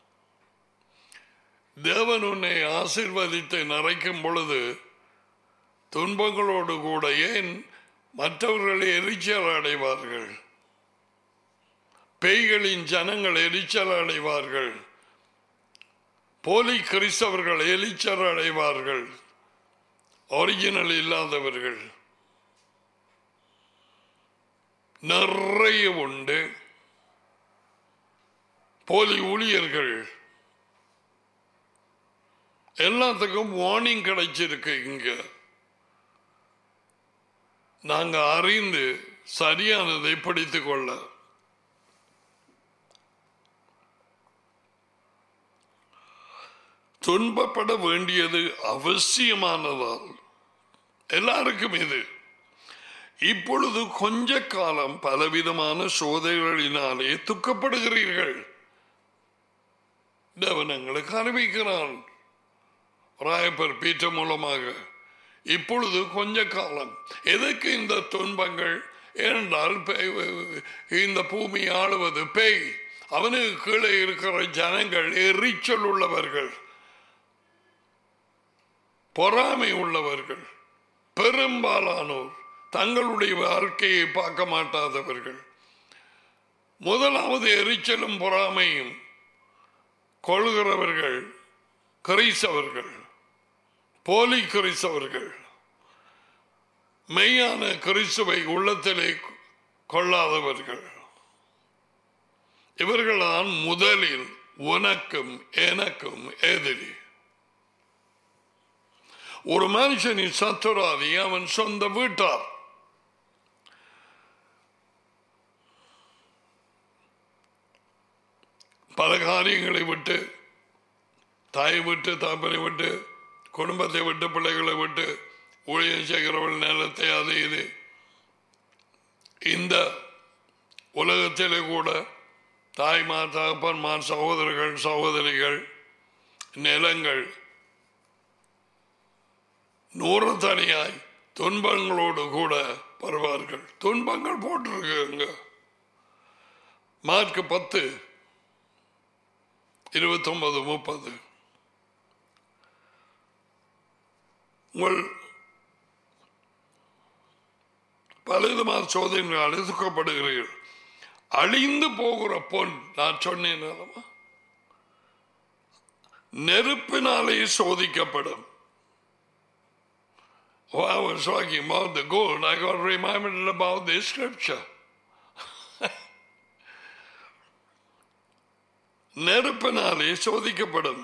தேவன் உன்னை ஆசிர்வதித்து நிறைக்கும் பொழுது துன்பங்களோடு கூட ஏன் மற்றவர்கள் எரிச்சல் அடைவார்கள் பேய்களின் ஜனங்கள் எரிச்சல் அடைவார்கள் போலி கிறிஸ்தவர்கள் எரிச்சல் அடைவார்கள் ஒரிஜினல் இல்லாதவர்கள் நிறைய உண்டு போலி ஊழியர்கள் எல்லாத்துக்கும் வார்னிங் கிடைச்சிருக்கு இங்க நாங்க அறிந்து சரியானதை படித்துக் கொள்ள துன்பப்பட வேண்டியது அவசியமானதால் எல்லாருக்கும் இது இப்பொழுது கொஞ்ச காலம் பலவிதமான சோதனைகளினாலே துக்கப்படுகிறீர்கள் தேவனங்களுக்கு அறிவிக்கிறான் ராயப்பர் பீற்ற மூலமாக இப்பொழுது கொஞ்ச காலம் எதற்கு இந்த துன்பங்கள் ஏனென்றால் பே- இந்த பூமி ஆளுவது பேய் அவனுக்கு கீழே இருக்கிற ஜனங்கள் எரிச்சல் உள்ளவர்கள் பொறாமை உள்ளவர்கள் பெரும்பாலானோர் தங்களுடைய வாழ்க்கையை பார்க்க மாட்டாதவர்கள் முதலாவது எரிச்சலும் பொறாமையும் கொள்கிறவர்கள் கிறிஸ்தவர்கள் போலி கிறிஸ்தவர்கள் மெய்யான கிறிஸ்துவை உள்ளத்திலே கொள்ளாதவர்கள் இவர்கள்தான் முதலில் உனக்கும் எனக்கும் எதிரி ஒரு மனுஷனின் சத்துராதி அவன் சொந்த வீட்டார் பல காரியங்களை விட்டு தாயை விட்டு தாப்பனை விட்டு குடும்பத்தை விட்டு பிள்ளைகளை விட்டு ஊழியம் செய்கிறவள் நிலத்தை அது இது இந்த உலகத்திலே கூட தாய்மார் தகப்பன்மார் சகோதரர்கள் சகோதரிகள் நிலங்கள் நூறு தனியாய் துன்பங்களோடு கூட வருவார்கள் துன்பங்கள் போட்டிருக்குங்க மார்க் பத்து இருபத்தொன்பது முப்பது உங்கள் பலவிதமான சோதனைகள் எதிர்க்கப்படுகிறீர்கள் அழிந்து போகிற பொன் நான் சொன்னேன் அல்லவா? நெருப்பினாலே சோதிக்கப்படும் Oh, I was talking about the gold. I got reminded about this scripture. நெருப்பினாலே சோதிக்கப்படும்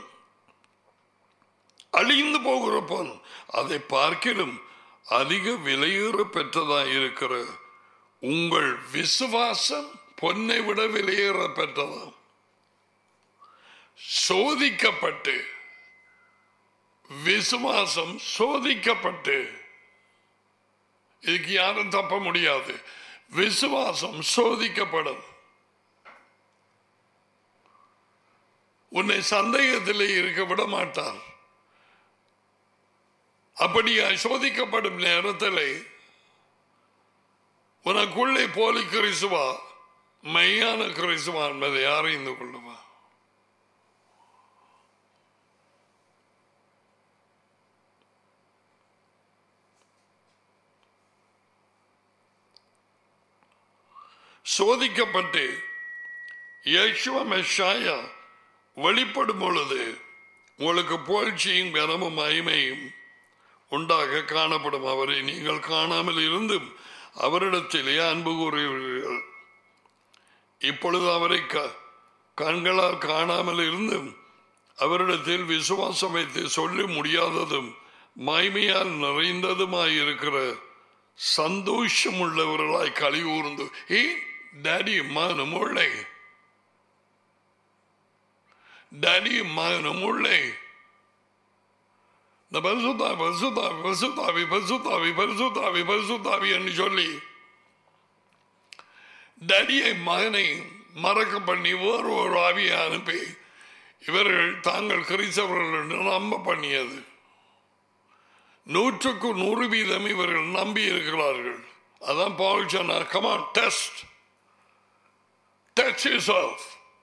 அழிந்து போகிற பொன் அதை பார்க்கிலும் அதிக விலையேற பெற்றதாய் இருக்கிற உங்கள் விசுவாசம் பொன்னை விட விலையேற பெற்றதாம் சோதிக்கப்பட்டு விசுவாசம் சோதிக்கப்பட்டு இதுக்கு யாரும் தப்ப முடியாது விசுவாசம் சோதிக்கப்படும் உன்னை சந்தேகத்திலே இருக்க விட மாட்டார் அப்படியா சோதிக்கப்படும் நேரத்தில் உனக்குள்ளே போலி கிறிசுவா மெய்யான கிறிசுவா என்பதை அறிந்து கொள்ளுவா சோதிக்கப்பட்டு யேசுவ மெஷாயா வெளிப்படும் பொழுது உங்களுக்கு புகழ்ச்சியும் கனமும் மகிமையும் உண்டாக காணப்படும் அவரை நீங்கள் காணாமல் இருந்தும் அவரிடத்திலே அன்பு கூறுகிறீர்கள் இப்பொழுது அவரை க- கண்களால் காணாமல் இருந்தும் அவரிடத்தில் விசுவாசம் வைத்து சொல்ல முடியாததும் மகிமையால் நிறைந்ததுமாயிருக்கிற சந்தோஷம் உள்ளவர்களாய் களி கூர்ந்து ஏ டாடி மகனும் உள்ளே டாடி மகனும் உள்ளே இந்த பரிசுத்தாவி பரிசுத்தாவி பரிசுத்தாவி பரிசுத்தாவி பரிசுத்தாவி பரிசுத்தாவி என்று சொல்லி டடியை மகனை மறக்க பண்ணி வேறு ஒரு ஆவியை அனுப்பி இவர்கள் தாங்கள் கிறிஸ்தவர்கள் என்று நம்ப பண்ணியது நூற்றுக்கு நூறு வீதம் இவர்கள் நம்பி இருக்கிறார்கள் அதான் பால் சொன்னார் come on test test yourself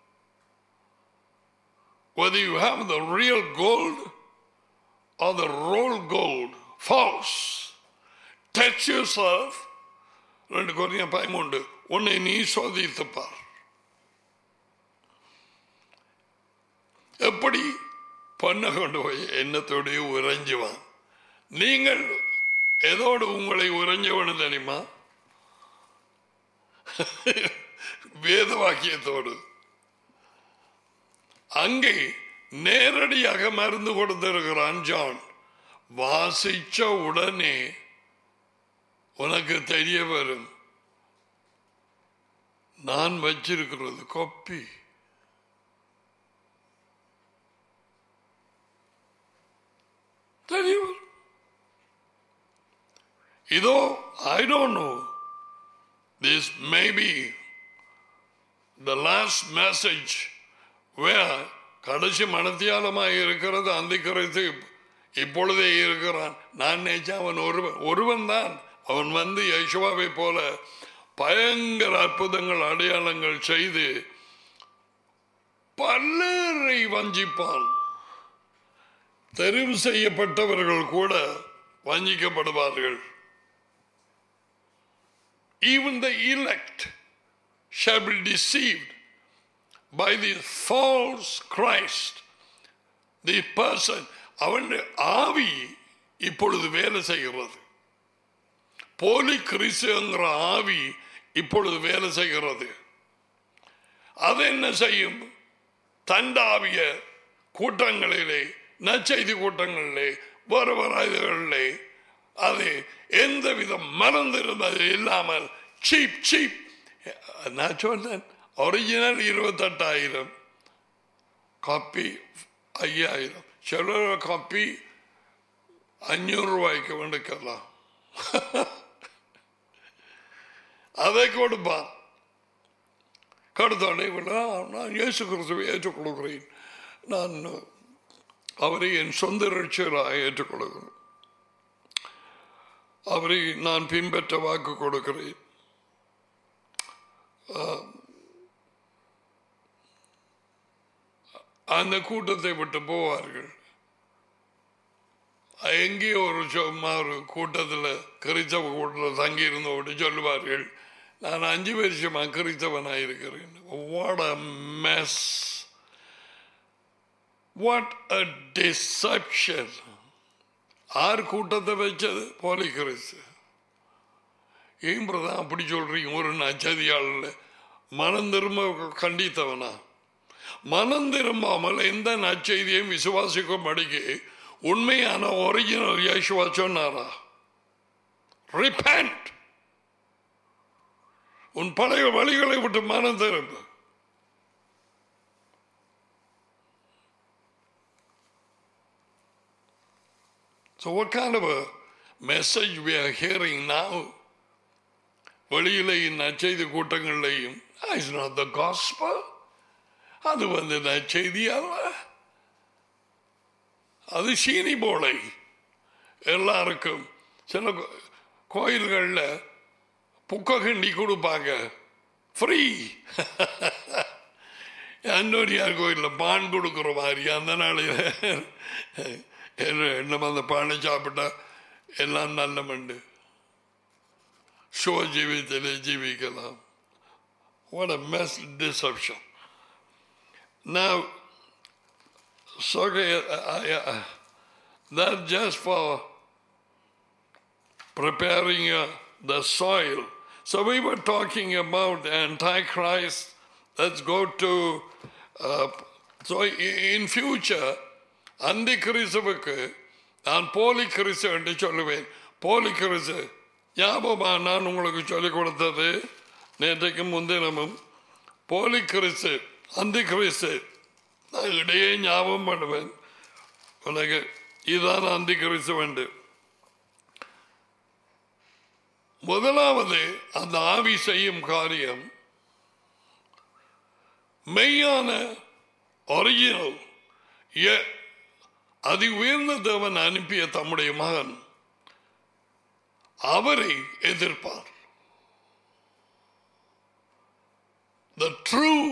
whether you have the real gold or the rolled gold false touch yourself ரெண்டு குறைய பயமுண்டு உன்னை நீ சோதித்து பார் எப்படி பொண்ணை கொண்டு போய் எண்ணத்தோடய உறைஞ்சுவான் நீங்கள் எதோடு உங்களை உறைஞ்சவனு தெரியுமா வேத வாக்கியத்தோடு அங்கே நேரடியாக மருந்து கொடுத்திருக்கிறான் ஜான் வாசிச்ச உடனே உனக்கு தெரிய வரும் நான் வச்சிருக்கிறது கொப்பி தெரிய வரும் இதோ I don't know this may be the last message where கடைசி மனத்தியாலமாக இருக்கிறது அந்த கருத்து இப்பொழுதே இருக்கிறான் நான் நினைச்சேன் அவன் ஒருவன் ஒருவன் தான் அவன் வந்து யசுவாவை போல பயங்கர அற்புதங்கள் அடையாளங்கள் செய்து பலரை வஞ்சிப்பான் தெரிவு செய்யப்பட்டவர்கள் கூட வஞ்சிக்கப்படுவார்கள் even the elect shall be deceived by the false Christ. The person, அவன் ஆவி இப்பொழுது வேலை செய்கிறது போலி கிறிஸ்துங்கிற ஆவி இப்பொழுது வேலை செய்கிறது அது என்ன செய்யும் தண்டாவிய கூட்டங்களிலே நச்செய்தி கூட்டங்களிலே வேறு வேறு இதுகளிலே அது எந்த விதம் மறந்திருந்தது இல்லாமல் சீப் சீப் நான் சொன்னேன் ஒரிஜினல் இருபத்தெட்டாயிரம் காப்பி ஐயாயிரம் சில காப்பி அஞ்சூறு ரூபாய்க்கு எடுக்கலாம் அதை கொடுப்பான் கொடுத்தோடனே நான் இயேசு கிறிஸ்துவை ஏற்றுக் கொடுக்கிறேன் நான் அவரை என் சொந்த ரட்சராக ஏற்றுக்கொள்கிறேன் அவரை நான் பின்பற்ற வாக்கு கொடுக்கிறேன் அந்த கூட்டத்தை விட்டு போவார்கள் எங்கேயோ ஒரு சும்மா ஒரு கூட்டத்தில் கிறிஸ்தவ கூட்டத்தில் தங்கி இருந்தோடு சொல்லுவார்கள் நான் அஞ்சு வருஷமா கிறிஸ்தவனாக இருக்கிறேன் what a mess what a deception ஆறு கூட்டத்தை வச்சது போலி கிறிஸ்து ஏன் பிரதான் அப்படி சொல்றீங்க ஒரு நச்சதியாளர் மனம் திரும்ப கண்டித்தவனா மனம் திரும்பாமல் எந்த நச்செய்தியையும் விசுவாசிக்கும்படிக்கு உண்மையான ஒரிஜினல் இயேசுவா சொன்னாரா ரிப்பேண்ட் உன் பழைய வழிகளை விட்டு மனம் திரும்ப So what kind of a message we are hearing now? வெளியிலையும் நச்செய்தி கூட்டங்கள்லையும் இஸ் நாட் த காஸ்பல் அது வந்து நச்செய்தி அல்ல அது சீனி போலை எல்லாருக்கும் சில கோயில்களில் புக்க கிண்டி கொடுப்பாங்க ஃப்ரீ அன்னோரியார் கோயிலில் பான் கொடுக்குற மாதிரி அந்த நாளையில் என்ன அந்த பானை சாப்பிட்டா எல்லாம் நல்ல மண்டு ஷோ ஜீவித்திலே ஜீவிக்கலாம் What a mess deception. Now, so okay, I, I, that's just for preparing uh, the soil. So we were talking about Antichrist. Let's go to, uh, so in future, அந்த கிறிஸ்துவுக்கு நான் போலி கிறிஸ்து என்று சொல்லுவேன் போலி கிறிஸ்து ஞாபகமா நான் உங்களுக்கு சொல்லிக் கொடுத்தது நேற்றைக்கும் முன்தினமும் போலி கிறிஸ்து அந்த கிறிஸ்து நான் இடையே ஞாபகம் பண்ணுவேன் உனக்கு இதுதான் அந்த கிறிஸ்து வேண்டு முதலாவது அந்த ஆவி செய்யும் காரியம் மெய்யான ஒரிஜினல் அதி உயர்ந்த தேவன் அனுப்பிய தம்முடைய மகன் அவரை எதிர்ப்பார் the true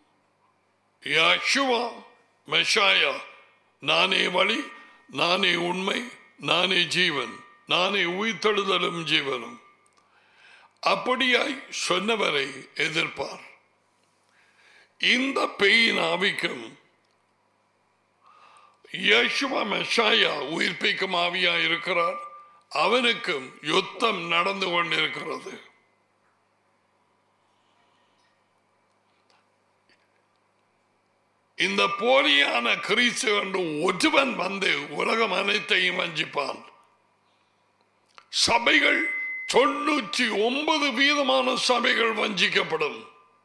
Yeshua Messiah நானே வழி நானே உண்மை நானே ஜீவன் நானே உயிர்த்தெழுதலும் ஜீவனும் அப்படியாய் சொன்னவரை எதிர்ப்பார் இந்த பெயின் ஆவிக்கும் யேசுவா மெஷாயா உயிர்ப்பிக்கும் ஆவியா இருக்கிறார் அவனுக்கும் யுத்தம் நடந்து கொண்டிருக்கிறது இந்த போலியான கிறிஸ்து என்று ஒருவன் வந்து உலகம் அனைத்தையும் வஞ்சிப்பான் சபைகள் தொண்ணூற்றி ஒன்பது வீதமான சபைகள் வஞ்சிக்கப்படும்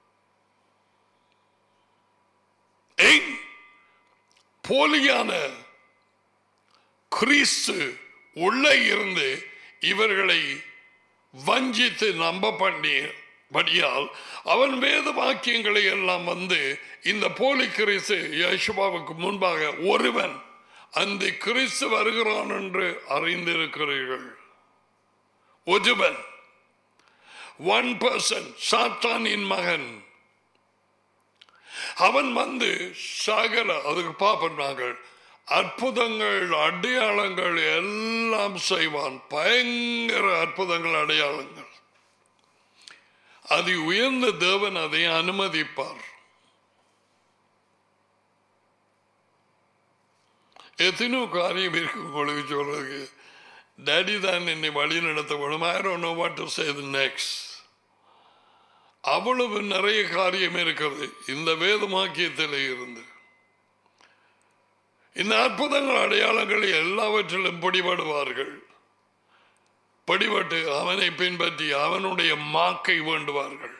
ஏன் போலியான கிறிஸ்து உள்ளே இருந்து இவர்களை வஞ்சித்து நம்ப பண்ணியபடியால் அவன் வேத வாக்கியங்களை எல்லாம் வந்து இந்த போலி கிறிஸ்து யேசுபாவுக்கு முன்பாக ஒருவன் அந்த கிறிஸ்து வருகிறான் என்று அறிந்திருக்கிறீர்கள் ஒருவன் ஒன் பர்சன் சாத்தானின் மகன் அவன் வந்து சகல அதுக்கு பார்ப்போம் நாங்கள் அற்புதங்கள் அடையாளங்கள் எல்லாம் செய்வான் பயங்கர அற்புதங்கள் அடையாளங்கள் அது உயர்ந்த தேவன் அதை அனுமதிப்பார் எத்தனோ காரியம் இருக்கு உங்களுக்கு சொல்றதுக்கு டேடி தான் என்னை வழி நடத்தப்படும் I don't know what to say the next அவ்வளவு நிறைய காரியம் இருக்கிறது இந்த வேதமாக்கியத்தில் இருந்து இந்த அற்புதங்கள் அடையாளங்கள் எல்லாவற்றிலும் பிடிபடுவார்கள் பிடிபட்டு அவனை பின்பற்றி அவனுடைய மாக்கை வேண்டுவார்கள்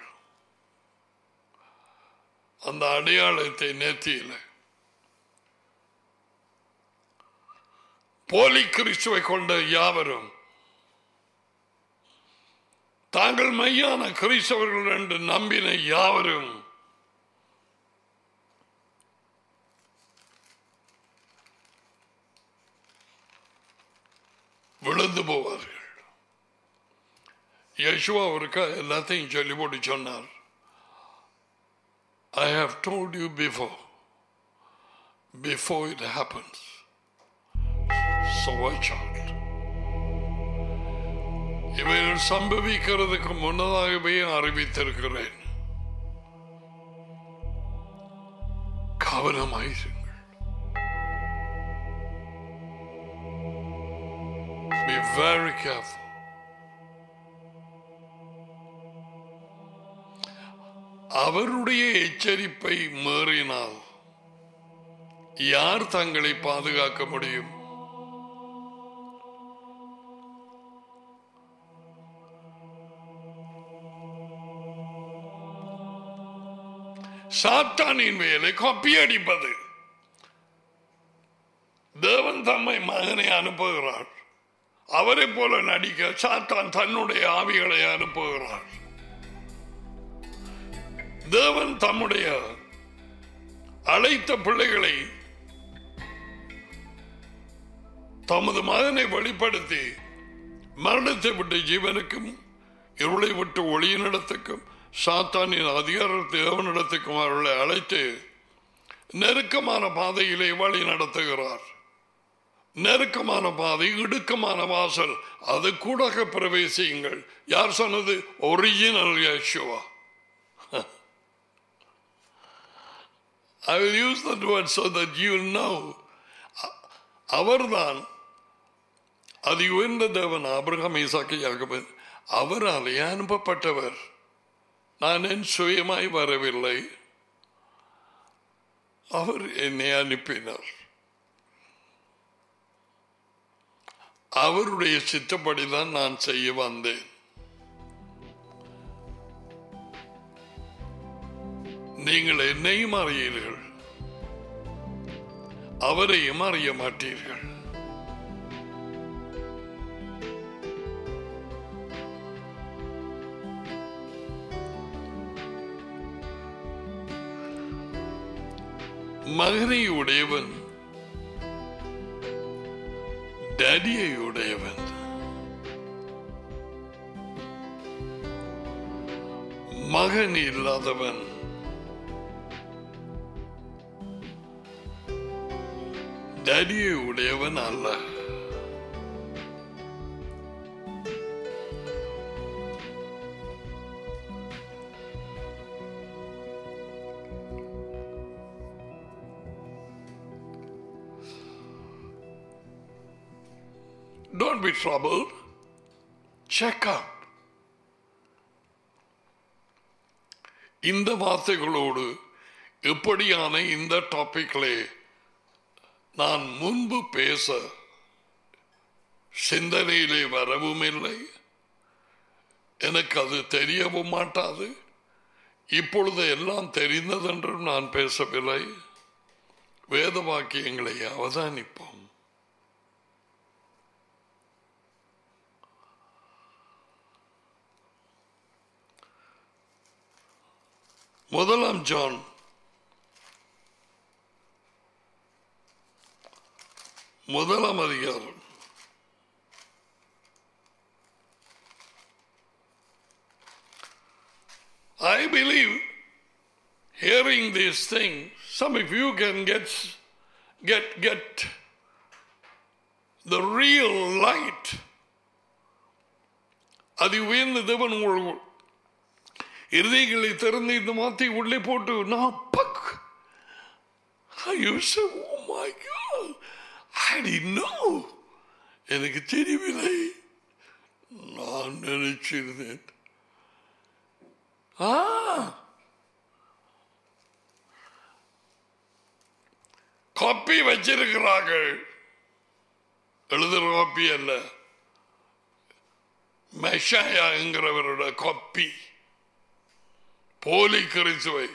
அந்த அடையாளத்தை நெத்தியில போலி கிறிஸ்துவை கொண்ட யாவரும் தாங்கள் மையான கிறிஸ்தவர்கள் என்று நம்பின யாவரும் விழுந்து போவார்கள் யசுவா அவருக்கா எல்லாத்தையும் சொல்லி போட்டு சொன்னார் I have told you before before it happens So watch out. இவைகள் சம்பவிக்கிறதுக்கு முன்னதாகவே அறிவித்திருக்கிறேன் கவனமாயிருங்கள் Be very careful. அவருடைய எச்சரிப்பை மீறினால் யார் தங்களை பாதுகாக்க முடியும் சாத்தானின் வேலை கொப்பியடிப்பது தேவன் தம்மை மகனை அனுப்புகிறார் அவரை போல நடிக்க சாத்தான் தன்னுடைய ஆவிகளை அனுப்புகிறார் தேவன் தம்முடைய அழைத்த பிள்ளைகளை தமது மகனை வெளிப்படுத்தி மரணத்தை விட்டு ஜீவனுக்கும் இருளை விட்டு ஒளியினிடத்துக்கும் சாத்தானின் அதிகார தேவனிடத்துக்கும் அவர்களை அழைத்து நெருக்கமான பாதையிலே வழி நடத்துகிறார் நெருக்கமான பாதை இடுக்கமான வாசல் அது கூட பிரவேசியுங்கள் யார் சொன்னது original Yeshua I will use that word so that you will know. அவர்தான் அதி உயர்ந்த தேவன் ஆபிரகாம் ஈசாக்கு யாக்கபன் அவராலே அனுப்பப்பட்டவர் நான் என் சுயமாய் வரவில்லை அவர் என்னை அனுப்பினார் அவருடைய சித்தப்படிதான் நான் செய்ய வந்தேன் நீங்கள் என்னையும் அறியீர்கள் அவரையும் அறிய மாட்டீர்கள் மகனை உடையவன் டேடியை உடையவன் மகன் இல்லாதவன் டேடியை உடையவன் அல்ல Don't be troubled. Check up. இந்த வார்த்தைகளோடு எப்படியான இந்த டாபிக்லே நான் முன்பு பேச சிந்தனையிலே வரவும் இல்லை எனக்கு அது தெரியவும் மாட்டாது இப்பொழுது எல்லாம் தெரிந்ததென்றும் நான் பேசவில்லை வேத வாக்கியங்களை அவதானிப்போம் முதலாம் ஜான் முதலாம் அதிகாரம் I believe hearing these things, some of you can get get get the real light. அது உயர்ந்த தேவன் உங்கள் இருதயங்களை திறந்து இந்த மாத்தை உள்ளே போட்டு நான் பக் ஐயோ oh my god I didn't know எனக்கு தெரியவில்லை நான் நினைச்சிருந்தேன் ஆ காப்பி வச்சிருக்கிறார்கள் எழுதுற காப்பி அல்ல மெஷாயாங்கிறவரோட காப்பி போலி கிறிஸ்துவை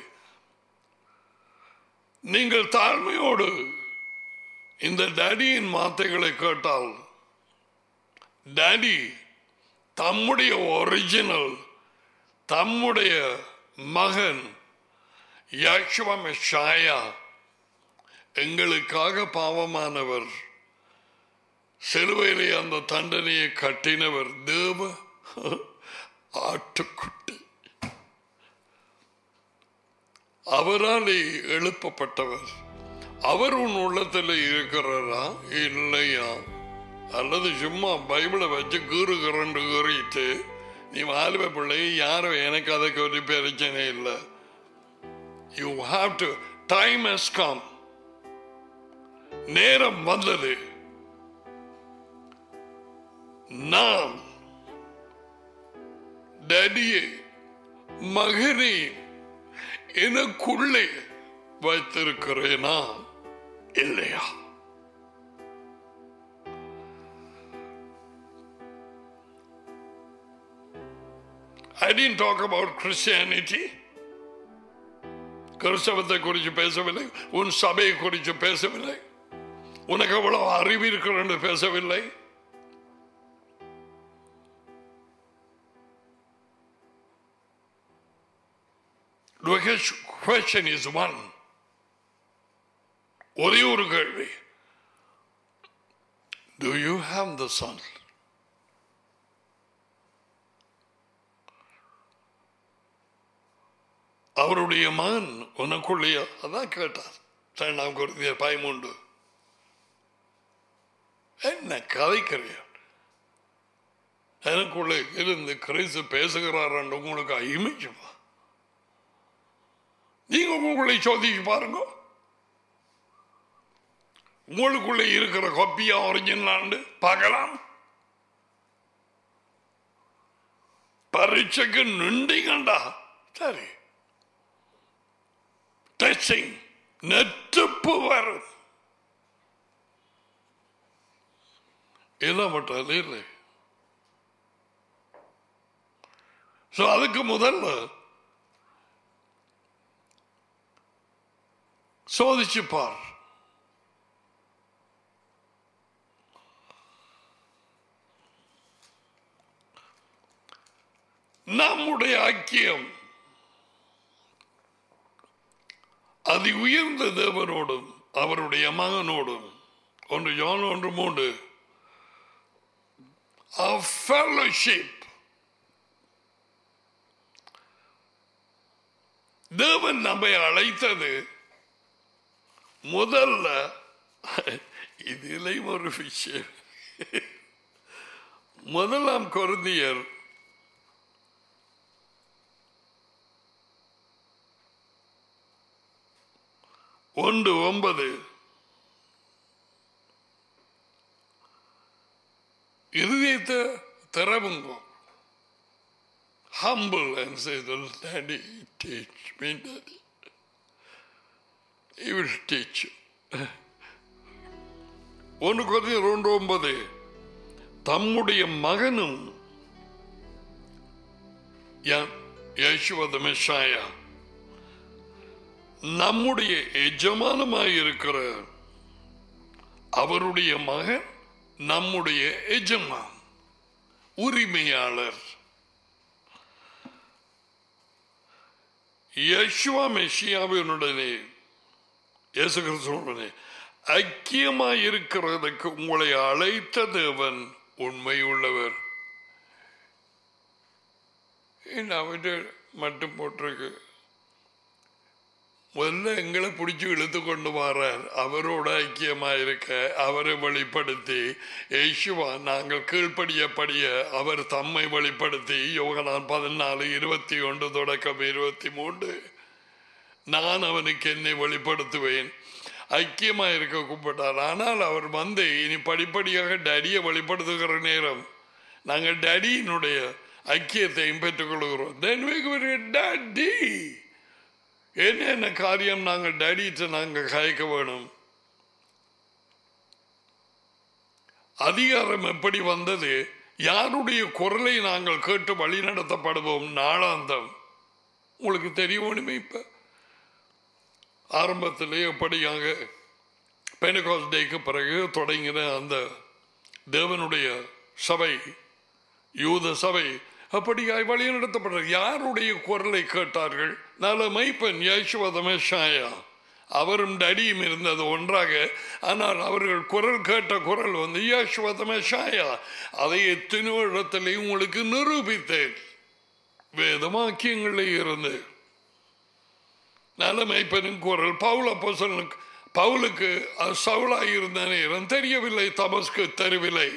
நீங்கள் தாழ்மையோடு இந்த டேடியின் வார்த்தைகளை கேட்டால் டேடி தம்முடைய ஒரிஜினல் தம்முடைய மகன் யாக்ஷவ மெஷாயா எங்களுக்காக பாவமானவர் சிலுவையிலே அந்த தண்டனையை கட்டினவர் தேவ ஆட்டுக்குட்டி அவராலே எழுப்பப்பட்டவர் அவர் உன் உள்ளத்தில் இருக்கிறாரா இல்லையா அல்லது சும்மா பைபிளை வச்சு கீறு கரண்டு கீறிட்டு நீ வாலிப பிள்ளை யாரும் எனக்கு அதுக்கு ஒரு பிரச்சனை இல்லை you have to time has come நேரம் வந்தது நாம் டடியை மகனே எனக்குள்ளே வைத்திருக்கிறேனா இல்லையா I didn't talk about Christianity. கிறிஸ்தவத்தை குறித்து பேசவில்லை உன் சபையை குறித்து பேசவில்லை உனக்கு எவ்வளவு அறிவு இருக்கிறது என்று பேசவில்லை The question is one. ஒரே ஒரு கேள்வி Do you have the son? அவருடைய மகன் உனக்குள்ளேய அதான் கேட்டார் ரெண்டாம் குருதிய பயமுண்டு என்ன கதைக்கிறேன் எனக்குள்ளே இருந்து கிறிஸ்து பேசுகிறார் என்று உங்களுக்கு இமிச்சுமா நீங்க உங்களை சோதிச்சு பாருங்க உங்களுக்குள்ளே இருக்கிற கொப்பியா ஒரிஜினல் பார்க்கலாம் பரீட்சைக்கு நின்றீங்கண்டா சரி டச்சிங் நெற்றுப்பு வரும் இல்லாமட்டால் இல்லை ஸோ அதுக்கு முதல்ல சோதிச்சு பார் நம்முடைய ஐக்கியம் அதி உயர்ந்த தேவனோடும் அவருடைய மகனோடும் ஒன்று ஜான் ஒன்று மூன்று ஃபெலோஷிப் தேவன் நம்மை அழைத்தது முதல்ல இதிலையும் ஒரு விஷயம் முதலாம் கொருந்தியர் ஒன்று ஒன்பது இருதயத்தை திறவுங்க humble and say, Daddy, teach me, Daddy. He will teach you. ஒன்று குறைய ரெண்டு ஒன்பது தம்முடைய மகனும் யேசுவத மெஷாயா நம்முடைய எஜமானமாய் இருக்கிற அவருடைய மகன் நம்முடைய எஜமான் உரிமையாளர் யசுவா மெஷியாவினுடனே இயேசு கிறிஸ்துவனுடனே ஐக்கியமாய் இருக்கிறதுக்கு உங்களை அழைத்த தேவன் உண்மையுள்ளவர் அவன்ட்டு மட்டும் போட்டிருக்கு முதல்ல எங்களை பிடிச்சி இழுத்து கொண்டு வர்றார் அவரோட ஐக்கியமா இருக்க அவரை வெளிப்படுத்தி ஏசுவா நாங்கள் கீழ்ப்படியப்படிய அவர் தம்மை வெளிப்படுத்தி யோகனான் பதினாலு இருபத்தி ஒன்று தொடக்கம் இருபத்தி மூன்று நான் அவனுக்கு என்னை வெளிப்படுத்துவேன் ஐக்கியமா இருக்க கூப்பிட்டார் ஆனால் அவர் வந்து இனி படிப்படியாக டடியை வெளிப்படுத்துகிற நேரம் நாங்கள் டடியினுடைய ஐக்கியத்தையும் பெற்றுக்கொள்கிறோம் Then we go to daddy. என்னென்ன காரியம் நாங்கள் டேடிட்ட நாங்கள் கயக்க வேணும் அதிகாரம் எப்படி வந்தது யாருடைய குரலை நாங்கள் கேட்டு வழி நடத்தப்படுவோம் நாளாந்தம் உங்களுக்கு தெரியணுமே இப்ப ஆரம்பத்திலே எப்படியாக பெனகாஸ் டேக்கு பிறகு தொடங்கின அந்த தேவனுடைய சபை யூத சபை அப்படியாய் வழி நடத்தப்படுறது யாருடைய குரலை கேட்டார்கள் நல்ல மைப்பன் யேசுவதமேஷாயா அவரும் டடியும் இருந்தது ஒன்றாக ஆனால் அவர்கள் குரல் கேட்ட குரல் வந்து யேசுவதமேஷாயா அதை எத்தனையோ இடத்திலே உங்களுக்கு நிரூபித்தேன் வேதமாக்கியங்களில் இருந்து நல்ல மைப்பனின் குரல் பவுல பொசனுக்கு பவுலுக்கு சவுளாய் இருந்த நேரம் தெரியவில்லை தமஸ்கு தெரியவில்லை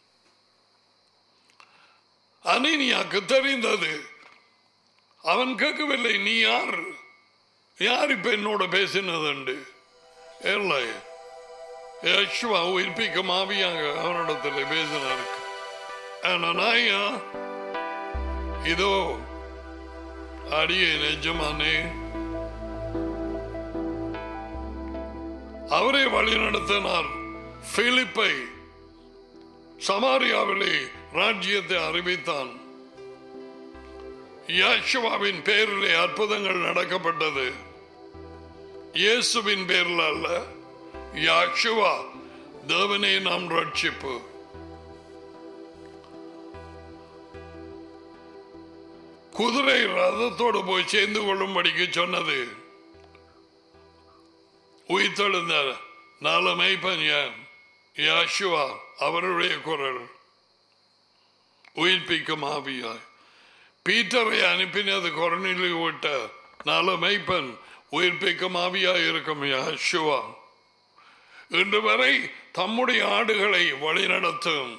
அனீனியாக்கு தெரிந்தது அவன் கேட்கவில்லை நீ யார் யார் இப்ப என்னோட பேசினதுண்டு இல்லை யஷ்வா உயிர்ப்பிக்க மாவியாங்க அவனிடத்தில் பேசினாருக்கு நாயா இதோ அடியே நெஜமானே அவரே வழி நடத்தினார் பிலிப்பை சமாரியாவிலே ராஜ்யத்தை அறிவித்தான் யாஷுவாவின் பேரிலே அற்புதங்கள் நடக்கப்பட்டது இயேசுவின் பேரில் அல்ல யாஷுவா தேவனே நாம் ரட்சிப்பு குதிரை ரதத்தோடு போய் சேர்ந்து கொள்ளும்படிக்கு சொன்னது உயிர்த்தெழுந்த நாலமை பஞ்சன் யாஷுவா அவருடைய குரல் உயிர்ப்பிக்கும் ஆவியாய் பீட்டரை அனுப்பினது குரநிலை விட்ட நல்ல மைப்பன் உயிர்ப்பிக்கும் ஆவியாய் இருக்கும் யாஷுவா இன்று வரை தம்முடைய ஆடுகளை வழிநடத்தும்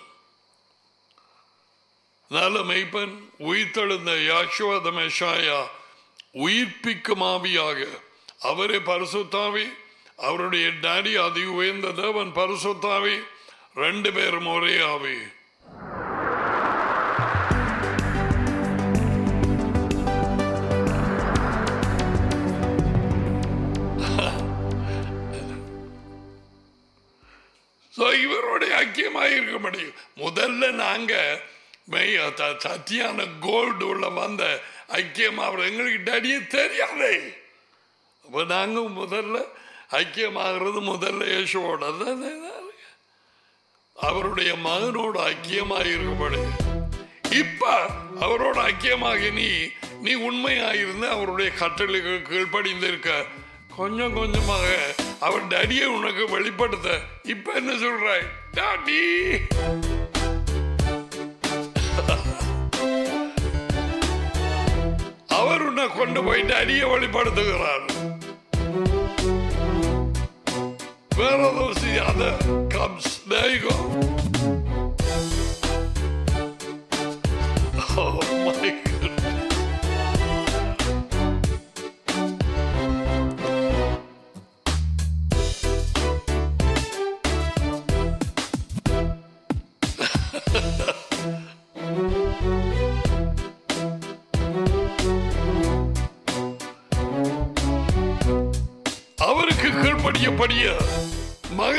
நல்ல மெய்ப்பன் உயிர்த்தெழுந்த யாஷுவத மெஷாயா உயிர்ப்பிக்கும் ஆவியாக அவரே பரிசுத்தாவி அவருடைய டாடி அதி உயர்ந்த தேவன் பரிசுத்தாவி ரெண்டு பேரும் ஒரே ஆவி இவருடைய ஐக்கியமாக இருக்க முடியும் முதல்ல நாங்க மெய் சத்தியான கோல்டு உள்ள வந்த ஐக்கியமாக எங்களுக்கு டடியே தெரியாதே அப்ப நாங்க முதல்ல ஐக்கியமாகிறது முதல்ல இயேசுவோட அவருடைய மகனோட ஐக்கியமாக இருக்கும்படி இப்ப அவரோட ஐக்கியமாக நீ நீ உண்மையாயிருந்து அவருடைய கட்டளைகள் கீழ்ப்படிந்திருக்க கொஞ்சம் கொஞ்சமாக அவர் டடியை உனக்கு வெளிப்படுத்த இப்ப என்ன சொல்றாய் டாடி அவர் உன்னை கொண்டு போய் டடியை வெளிப்படுத்துகிறார் Where are those the other cubs? There you go. Oh my goodness.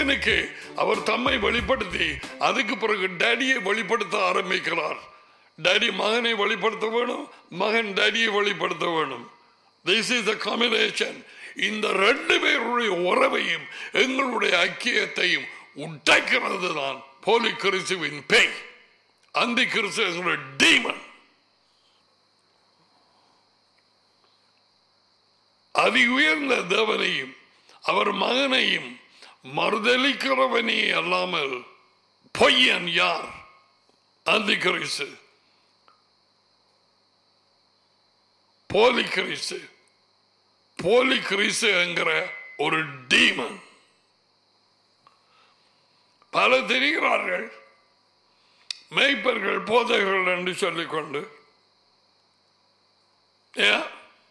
மகனுக்கு அவர் தம்மை வெளிப்படுத்தி அதுக்கு பிறகு டேடியை வெளிப்படுத்த ஆரம்பிக்கிறார் டேடி மகனை வெளிப்படுத்த வேணும் மகன் டேடியை வெளிப்படுத்த வேணும் திஸ் இஸ் த காம்பினேஷன் இந்த ரெண்டு பேருடைய உறவையும் எங்களுடைய ஐக்கியத்தையும் உடைக்கிறது தான் போலி கிறிஸ்துவின் பேய் அந்த கிறிஸ்துவ டீமன் அதி உயர்ந்த தேவனையும் அவர் மகனையும் மறுதளிக்கிறவனே அல்லாமல் பொய்யன் யார் அந்த கிறிஸ்து போலி கிறிஸ்து போலி கிறிஸ்து என்கிற ஒரு டீமன் பல தெரிகிறார்கள் மேய்ப்பர்கள் போதைகள் என்று சொல்லிக்கொண்டு ஏன்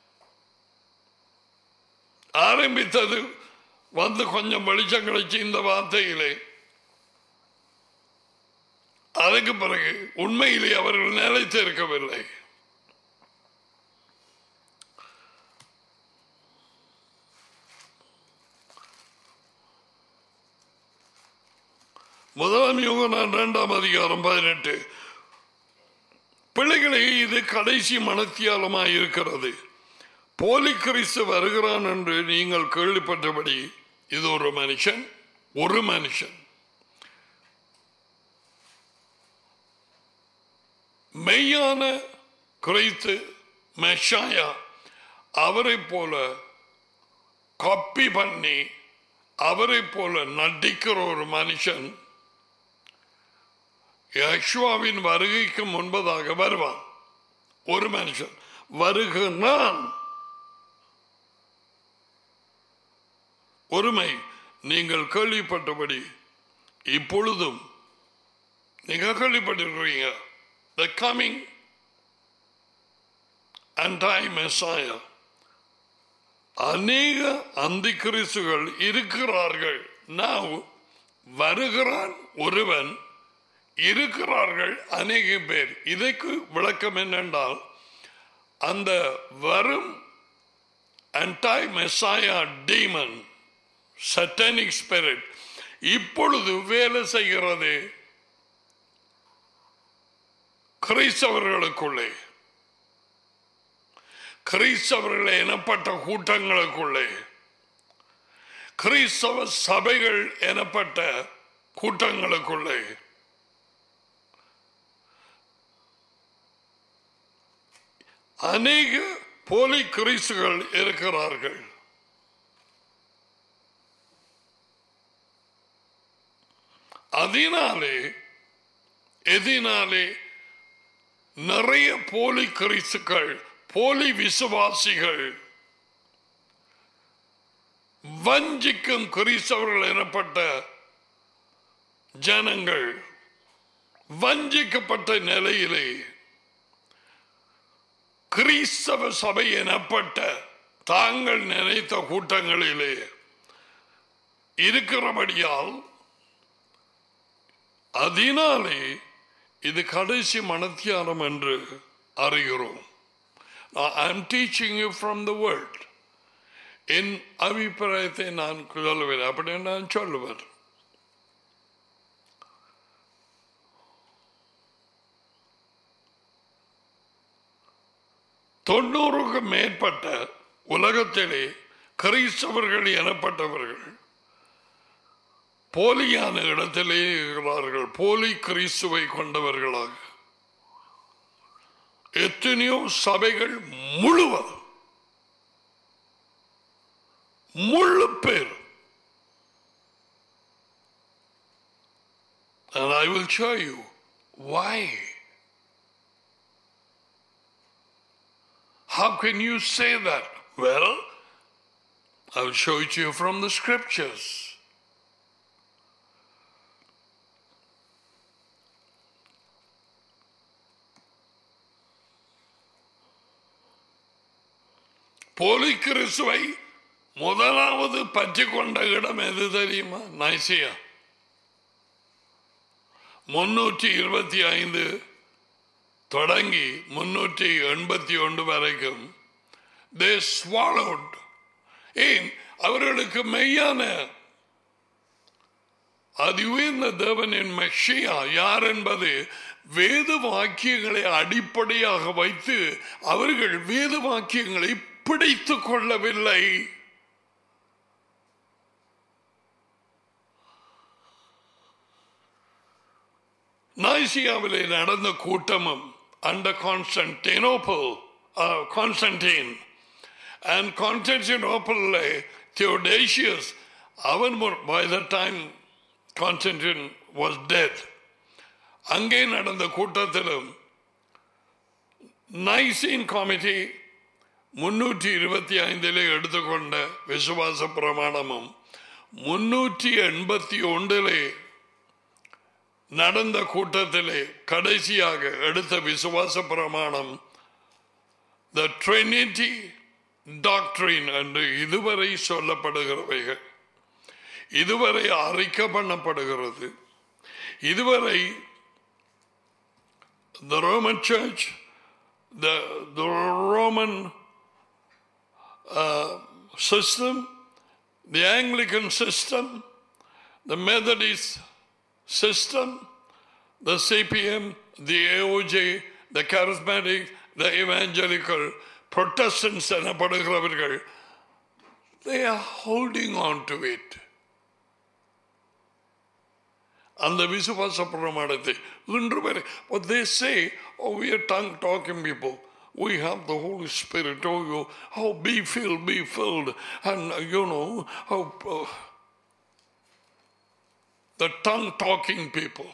ஆரம்பித்தது வந்து கொஞ்சம் வெளிச்சம் கிடைச்சு இந்த வார்த்தையிலே அதுக்கு பிறகு உண்மையிலே அவர்கள் நிலைத்து இருக்கவில்லை முதலாம் யோகனான் இரண்டாம் அதிகாரம் பதினெட்டு பிள்ளைகளே இது கடைசி மனத்தியாலமாய் இருக்கிறது போலி கிறிஸ்து வருகிறான் என்று நீங்கள் கேள்விப்பட்டபடி இது ஒரு மனுஷன் ஒரு மனுஷன் மெய்யான கிறிஸ்து மெஷாயா அவரை போல காப்பி பண்ணி அவரை போல நடிக்கிற ஒரு மனுஷன் யக்ஷுவாவின் வருகைக்கு முன்பதாக வருவான் ஒரு மனுஷன் வருகிறான் ஒருமை நீங்கள் கேள்விப்பட்டபடி இப்பொழுதும் நீங்க கேள்விப்பட்டிருக்கிறீங்க த கமிங் anti messiah அநேக அந்தி கிறிஸ்துகள் இருக்கிறார்கள் now வருகிறான் ஒருவன் இருக்கிறார்கள் அநேக பேர் இதற்கு விளக்கம் என்னென்றால் அந்த வரும் anti messiah demon satanic spirit இப்பொழுது வேலை செய்கிறது கிறிஸ்தவர்களுக்குள்ளே கிறிஸ்தவர்கள் எனப்பட்ட கூட்டங்களுக்குள்ளே கிறிஸ்தவ சபைகள் எனப்பட்ட கூட்டங்களுக்குள்ளே அநேக போலி கிறிஸ்துகள் இருக்கிறார்கள் அதனாலே எதினாலே நிறைய போலி கிறிஸ்துக்கள் போலி விசுவாசிகள் வஞ்சிக்கும் கிறிஸ்தவர்கள் எனப்பட்ட ஜனங்கள் வஞ்சிக்கப்பட்ட நிலையிலே கிறிஸ்தவ சபை எனப்பட்ட தாங்கள் நினைத்த கூட்டங்களிலே இருக்கிறபடியால் அதனாலே இது கடைசி மனத்தியானம் என்று அறிகிறோம் I am teaching you from the world என் அபிப்பிராயத்தை நான் சொல்லுவேன் அப்படி நான் சொல்லுவேன் தொண்ணூறுக்கு மேற்பட்ட உலகத்திலே கிறிஸ்தவர்கள் எனப்பட்டவர்கள் போலியான இடத்திலே இருக்கிறார்கள் போலி கிறிஸ்துவை கொண்டவர்களாக எத்தனையோ சபைகள் முழுவதும் முழு பேர் And I will show you why. How can you say that? Well, I will show it to you from the scriptures. போலி கிறிஸ்துவை முதலாவது பற்றி கொண்ட இடம் எது தெரியுமா நைசியா முன்னூற்றி இருபத்தி ஐந்து தொடங்கி முன்னூற்றி எண்பத்தி ஒன்று வரைக்கும் தே swallowed ஏன் அவர்களுக்கு மெய்யான அதுவே இந்த தேவனின் மெஷியா யார் என்பது வேத வாக்கியங்களை அடிப்படையாக வைத்து அவர்கள் வேத வாக்கியங்களை பிடித்துக் கொள்ளவில்லை நாய்சியாவிலே நடந்த கூட்டமும் அண்டர் கான்ஸ்டன்டினோபிள் கான்ஸ்டன்டீன் அண்ட் கான்ஸ்டன்டினோபிளில் தியோடேஷியஸ் அவன் by the time Constantine was dead அங்கே நடந்த கூட்டத்திலும் நைசீன் கமிட்டி முன்னூற்றி இருபத்தி ஐந்திலே எடுத்துக்கொண்ட விசுவாச பிரமாணமும் முன்னூற்றி எண்பத்தி ஒன்றிலே நடந்த கூட்டத்திலே கடைசியாக எடுத்த விசுவாச பிரமாணம் த ட்ரினிட்டி டாக்டரின் என்று இதுவரை சொல்லப்படுகிறவைகள் இதுவரை அறிக்கை பண்ணப்படுகிறது இதுவரை the Roman Church, the, the Roman uh, system, the Anglican system, the Methodist system, the CPM, the AOJ, the Charismatic, the Evangelical, Protestants எனப்படுகிறவர்கள் they are holding on to it. அந்த விசுவாச பிரமாணத்தை இன்று வரை what they say oh we are tongue talking people we have the Holy Spirit oh you oh be filled be filled and uh, you know how uh, the tongue talking people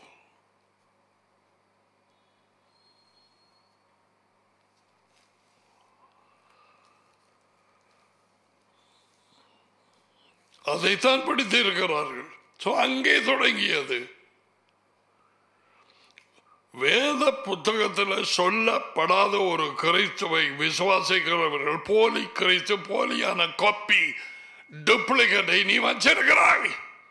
அதைத்தான் படித்து இருக்கிறார்கள் so அங்கே தொடங்கியது வேத புத்தகத்தில் சொல்லப்படாத ஒரு கிறிஸ்துவை விசுவாசிக்கிறவர்கள் போலி கிறிஸ்து போலியான காப்பி டூப்ளிகேட்டை நீ வச்சிருக்கிறாய்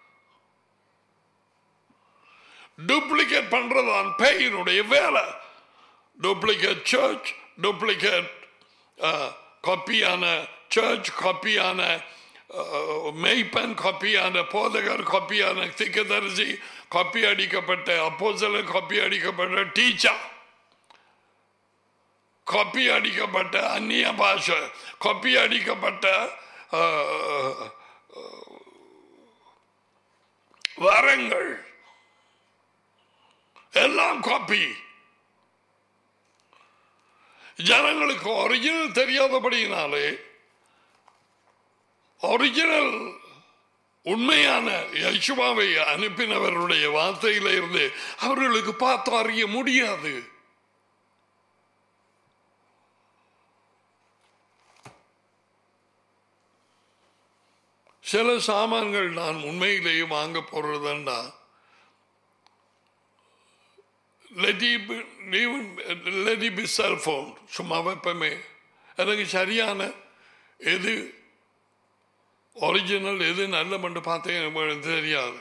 டூப்ளிகேட் பண்றதான் பேயினுடைய வேலை டூப்ளிகேட் சர்ச் டூப்ளிகேட் காப்பியான சர்ச் காப்பியான மெய்ப்பன் காப்பியான போதகர் காப்பியான திக்கதரிசி காப்பி அடிக்கப்பட்ட அப்போசல காப்பி அடிக்கப்பட்ட டீச்சர் காப்பி அடிக்கப்பட்ட அந்நிய பாஷை காப்பி அடிக்கப்பட்ட வரங்கள் எல்லாம் காப்பி ஜனங்களுக்கு ஒரிஜினல் தெரியாதபடியினாலே ஒரிஜினல் உண்மையான யசுவாவை அனுப்பினவருடைய வார்த்தையில இருந்து அவர்களுக்கு பார்த்து அறிய முடியாது சில சாமான்கள் நான் உண்மையிலேயே வாங்க போறதுண்டா லெடி செல்போன் சும்மா வைப்பமே எனக்கு சரியான எது ஒரிஜினல் எது நல்ல மண்டு பார்த்தேன் எனக்கு தெரியாது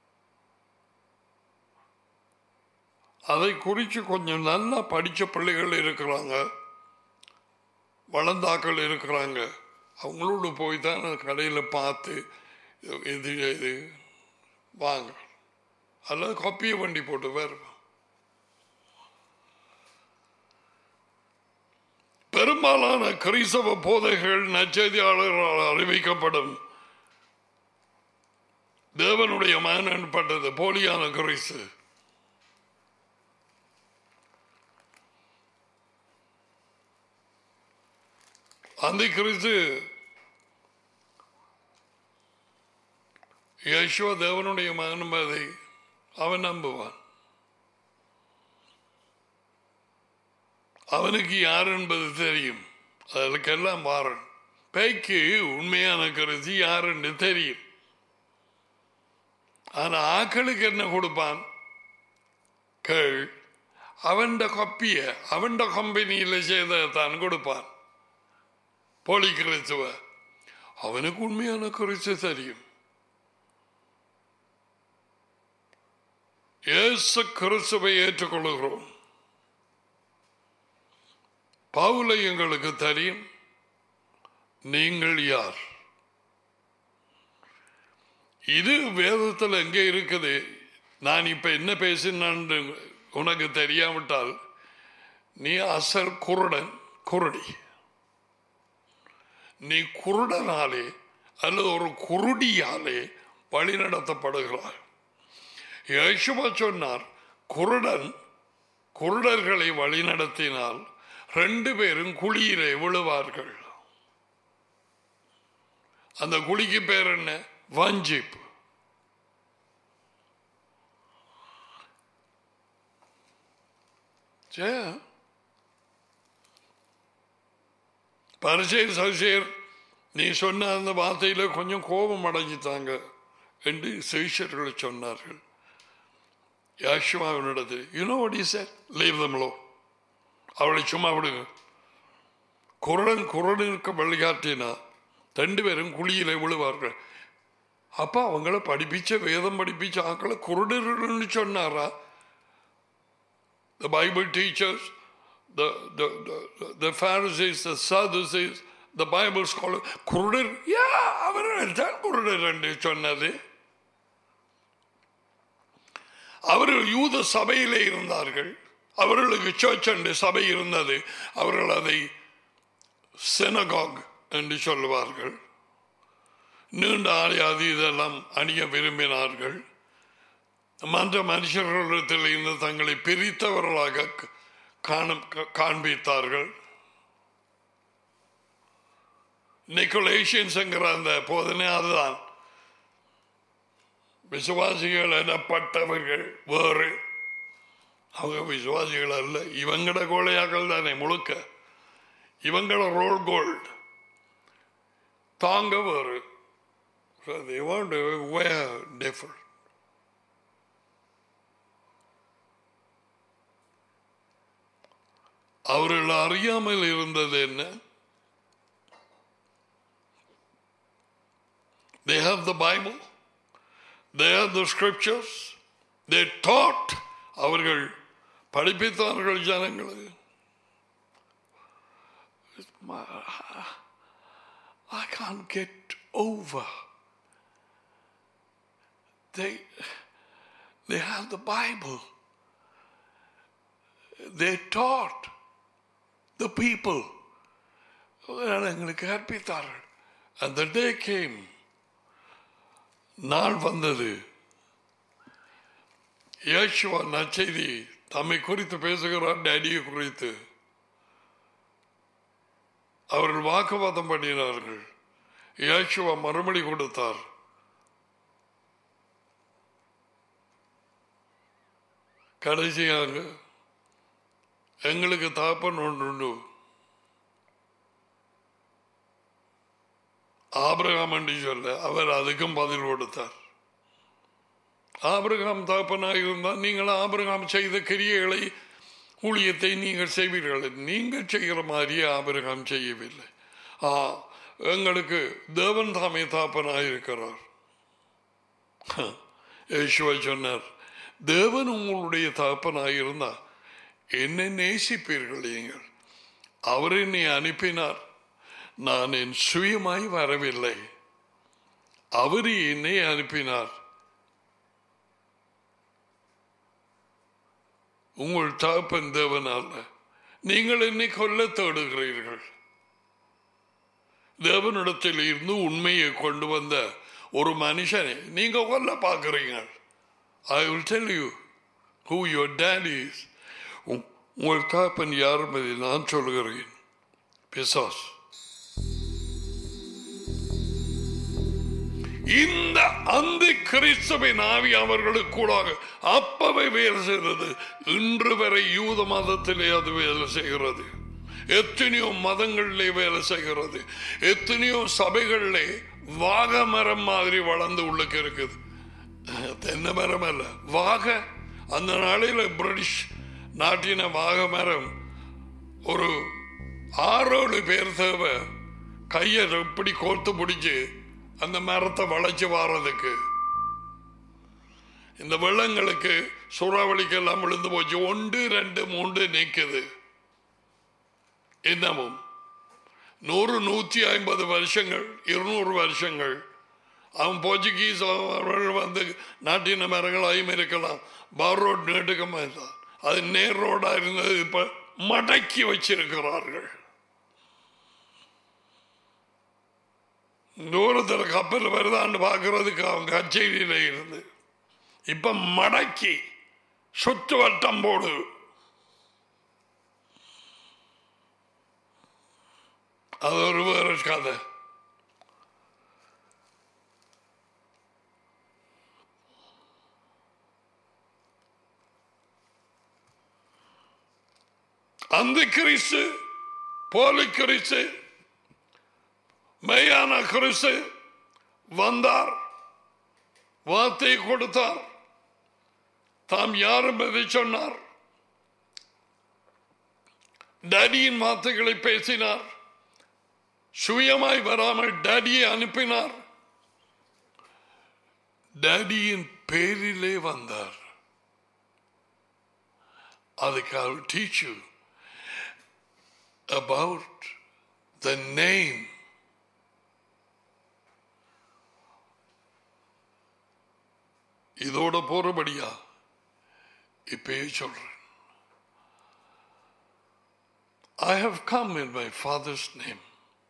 அதை குறித்து கொஞ்சம் நல்லா படித்த பிள்ளைகள் இருக்கிறாங்க வளர்ந்தாக்கள் இருக்கிறாங்க அவங்களோட போய் தான் நான் கடையில் பார்த்து இது இது வாங்க அல்லது கொப்பிய வண்டி போட்டு வேறு பெரும்பாலான கிறிஸ்தவ போதைகள் நச்செய்தியாளர்களால் அறிவிக்கப்படும் தேவனுடைய மகன்பட்டது போலியான கிறிஸ்து அந்த கிறிஸ்து யேசுவ தேவனுடைய மகன் என்பதை அவன் நம்புவான் அவனுக்கு யார் என்பது தெரியும் அதுக்கெல்லாம் மாறன் பேய்க்கு உண்மையான கருதி யார் என்று தெரியும் ஆனா ஆக்களுக்கு என்ன கொடுப்பான் கேள் அவன் கொப்பிய அவன் கம்பெனியில் செய்த தான் கொடுப்பான் போலி கிறிஸ்துவ அவனுக்கு உண்மையான கிறிஸ்து தெரியும் இயேசு கிறிஸ்துவை ஏற்றுக்கொள்கிறோம் பவுலை எங்களுக்கு தெரியும் நீங்கள் யார் இது வேதத்தில் எங்கே இருக்குது நான் இப்ப என்ன பேசினான்னு உனக்கு தெரியாவிட்டால் நீ அசல் குருடன் குருடி நீ குருடனாலே அல்லது ஒரு குருடியாலே வழிநடத்தப்படுகிறாய் யேசுவா சொன்னார் குருடன் குருடர்களை வழிநடத்தினால் ரெண்டு பேரும் குழியிலே விழுவார்கள் அந்த குழிக்கு பேர் என்ன வஞ்சிப்பு பரிசேர் சசியர் நீ சொன்ன அந்த வார்த்தையில கொஞ்சம் கோபம் அடைஞ்சிட்டாங்க என்று சிஷியர்கள் சொன்னார்கள் யாஷுமாவினிடத்தில் யூனோ வாட் இஸ் லீவ் தம்லோ அவளை சும்மா விடுங்க குரடன் குரடனுக்கு வழிகாட்டினா ரெண்டு பேரும் குழியில விழுவார்கள் அப்ப அவங்கள படிப்பிச்ச வேதம் படிப்பிச்ச ஆக்களை குருடர்கள்னு சொன்னாரா the Bible teachers, the, the, the, the Pharisees, the Sadducees, the Bible scholars, குருடர் யா அவர்கள் தான் குருடர் என்று சொன்னது அவர்கள் யூத சபையிலே இருந்தார்கள் அவர்களுக்கு சர்ச் என்று சபை இருந்தது அவர்கள் அதை செனகாக் என்று சொல்லுவார்கள் நீண்ட ஆடையாது இதெல்லாம் அணிய விரும்பினார்கள் மற்ற மனுஷர்களிடத்தில் இருந்து தங்களை பிரித்தவர்களாக காணும் காண்பித்தார்கள் நிக்கோலேஷன்ஸ் என்கிற அந்த போதனை அதுதான் விசுவாசிகள் எனப்பட்டவர்கள் வேறு அவங்க விசுவாசிகள் அல்ல இவங்கட கோழையாக்கள் தானே முழுக்க இவங்கள ரோல் கோல்டு தாங்க வேறு So they want to wear different. அவர்கள் அறியாமல் இருந்தது என்ன They have the Bible. They have the scriptures. They taught. அவர்கள் படிப்பித்தார்கள் ஜனங்களுக்கு I can't get over. They, they have the Bible. They taught the people. எங்களுக்கு கற்பித்தார்கள் அந்த டே கேம் நாள் வந்தது இயேசுவா நச்செய்தி தம்மை குறித்து பேசுகிறார் டேடியை குறித்து அவர்கள் வாக்குவாதம் பண்ணினார்கள் இயேசுவா மறுமொழி கொடுத்தார் கடைசியாக எங்களுக்கு தாப்பன் ஒன்று ஆபிரகாம் என்று சொல்ல அவர் அதுக்கும் பதில் கொடுத்தார் ஆபிரகாம் தாப்பனாக இருந்தால் நீங்கள் ஆபிரகாம் செய்த கிரியைகளை ஊழியத்தை நீங்கள் செய்வீர்கள் நீங்கள் செய்கிற மாதிரியே ஆபிரகாம் செய்யவில்லை ஆ எங்களுக்கு தேவன் தாமே தாப்பனாக இருக்கிறார் யேசுவா சொன்னார் தேவன் உங்களுடைய தாப்பனாக இருந்தா என்னை நேசிப்பீர்கள் நீங்கள் அவர் என்னை அனுப்பினார் நான் என் சுயமாய் வரவில்லை அவர் என்னை அனுப்பினார் உங்கள் தாப்பன் தேவன் அல்ல நீங்கள் என்னை கொல்ல தேடுகிறீர்கள் தேவனிடத்தில் இருந்து உண்மையை கொண்டு வந்த ஒரு மனுஷனை நீங்க கொல்ல பார்க்குறீங்க I will tell you who your daddy is உங்கள் தாப்பன் யார் என்பதை நான் சொல்கிறேன் பிசாஸ் இந்த அந்த கிறிஸ்தவின் ஆவி அவர்களுக்கு கூட அப்பவே வேலை செய்தது இன்று வரை யூத மதத்திலே அது வேலை செய்கிறது எத்தனையோ மதங்களிலே வேலை செய்கிறது எத்தனையோ சபைகளிலே வாக மரம் மாதிரி வளர்ந்து உள்ளுக்கு இருக்குது தென்னை மரம் அல்ல வாக அந்த நாளில் பிரிட்டிஷ் நாட்டின வாக மரம் ஒரு ஆறோடு பேர் தேவை கையை எப்படி கோர்த்து பிடிச்சு அந்த மரத்தை வளைச்சு வாரதுக்கு இந்த வெள்ளங்களுக்கு சூறாவளிக்கு எல்லாம் விழுந்து போச்சு ஒன்று ரெண்டு மூன்று நிற்குது இன்னமும் நூறு நூற்றி ஐம்பது வருஷங்கள் இருநூறு வருஷங்கள் அவன் போர்ச்சுகீஸ் அவர்கள் வந்து நாட்டின மரங்களாயும் இருக்கலாம் பார் ரோட் நீட்டுக்கமாக இருந்தான் அது நேர் ரோடா இருந்தது இப்ப மடக்கி வச்சிருக்கிறார்கள் தூரத்தில் கப்பல் வருதான்னு பார்க்கறதுக்கு அவன் கச்சேரியில இருந்து இப்ப மடக்கி சுத்து வட்டம் போடு அது ஒரு வேறு கதை அந்த கிறிஸ்து போலி கிறிஸ்து மெய்யான கிறிஸ்து வந்தார் வார்த்தை கொடுத்தார் தாம் யாரும் எதை சொன்னார் டேடியின் வார்த்தைகளை பேசினார் சுயமாய் வராமல் டேடியை அனுப்பினார் டேடியின் பேரிலே வந்தார் அதுக்கு I will teach you about the name இதோட போறபடியா இப்பயே சொல்றேன் I have come in my father's name.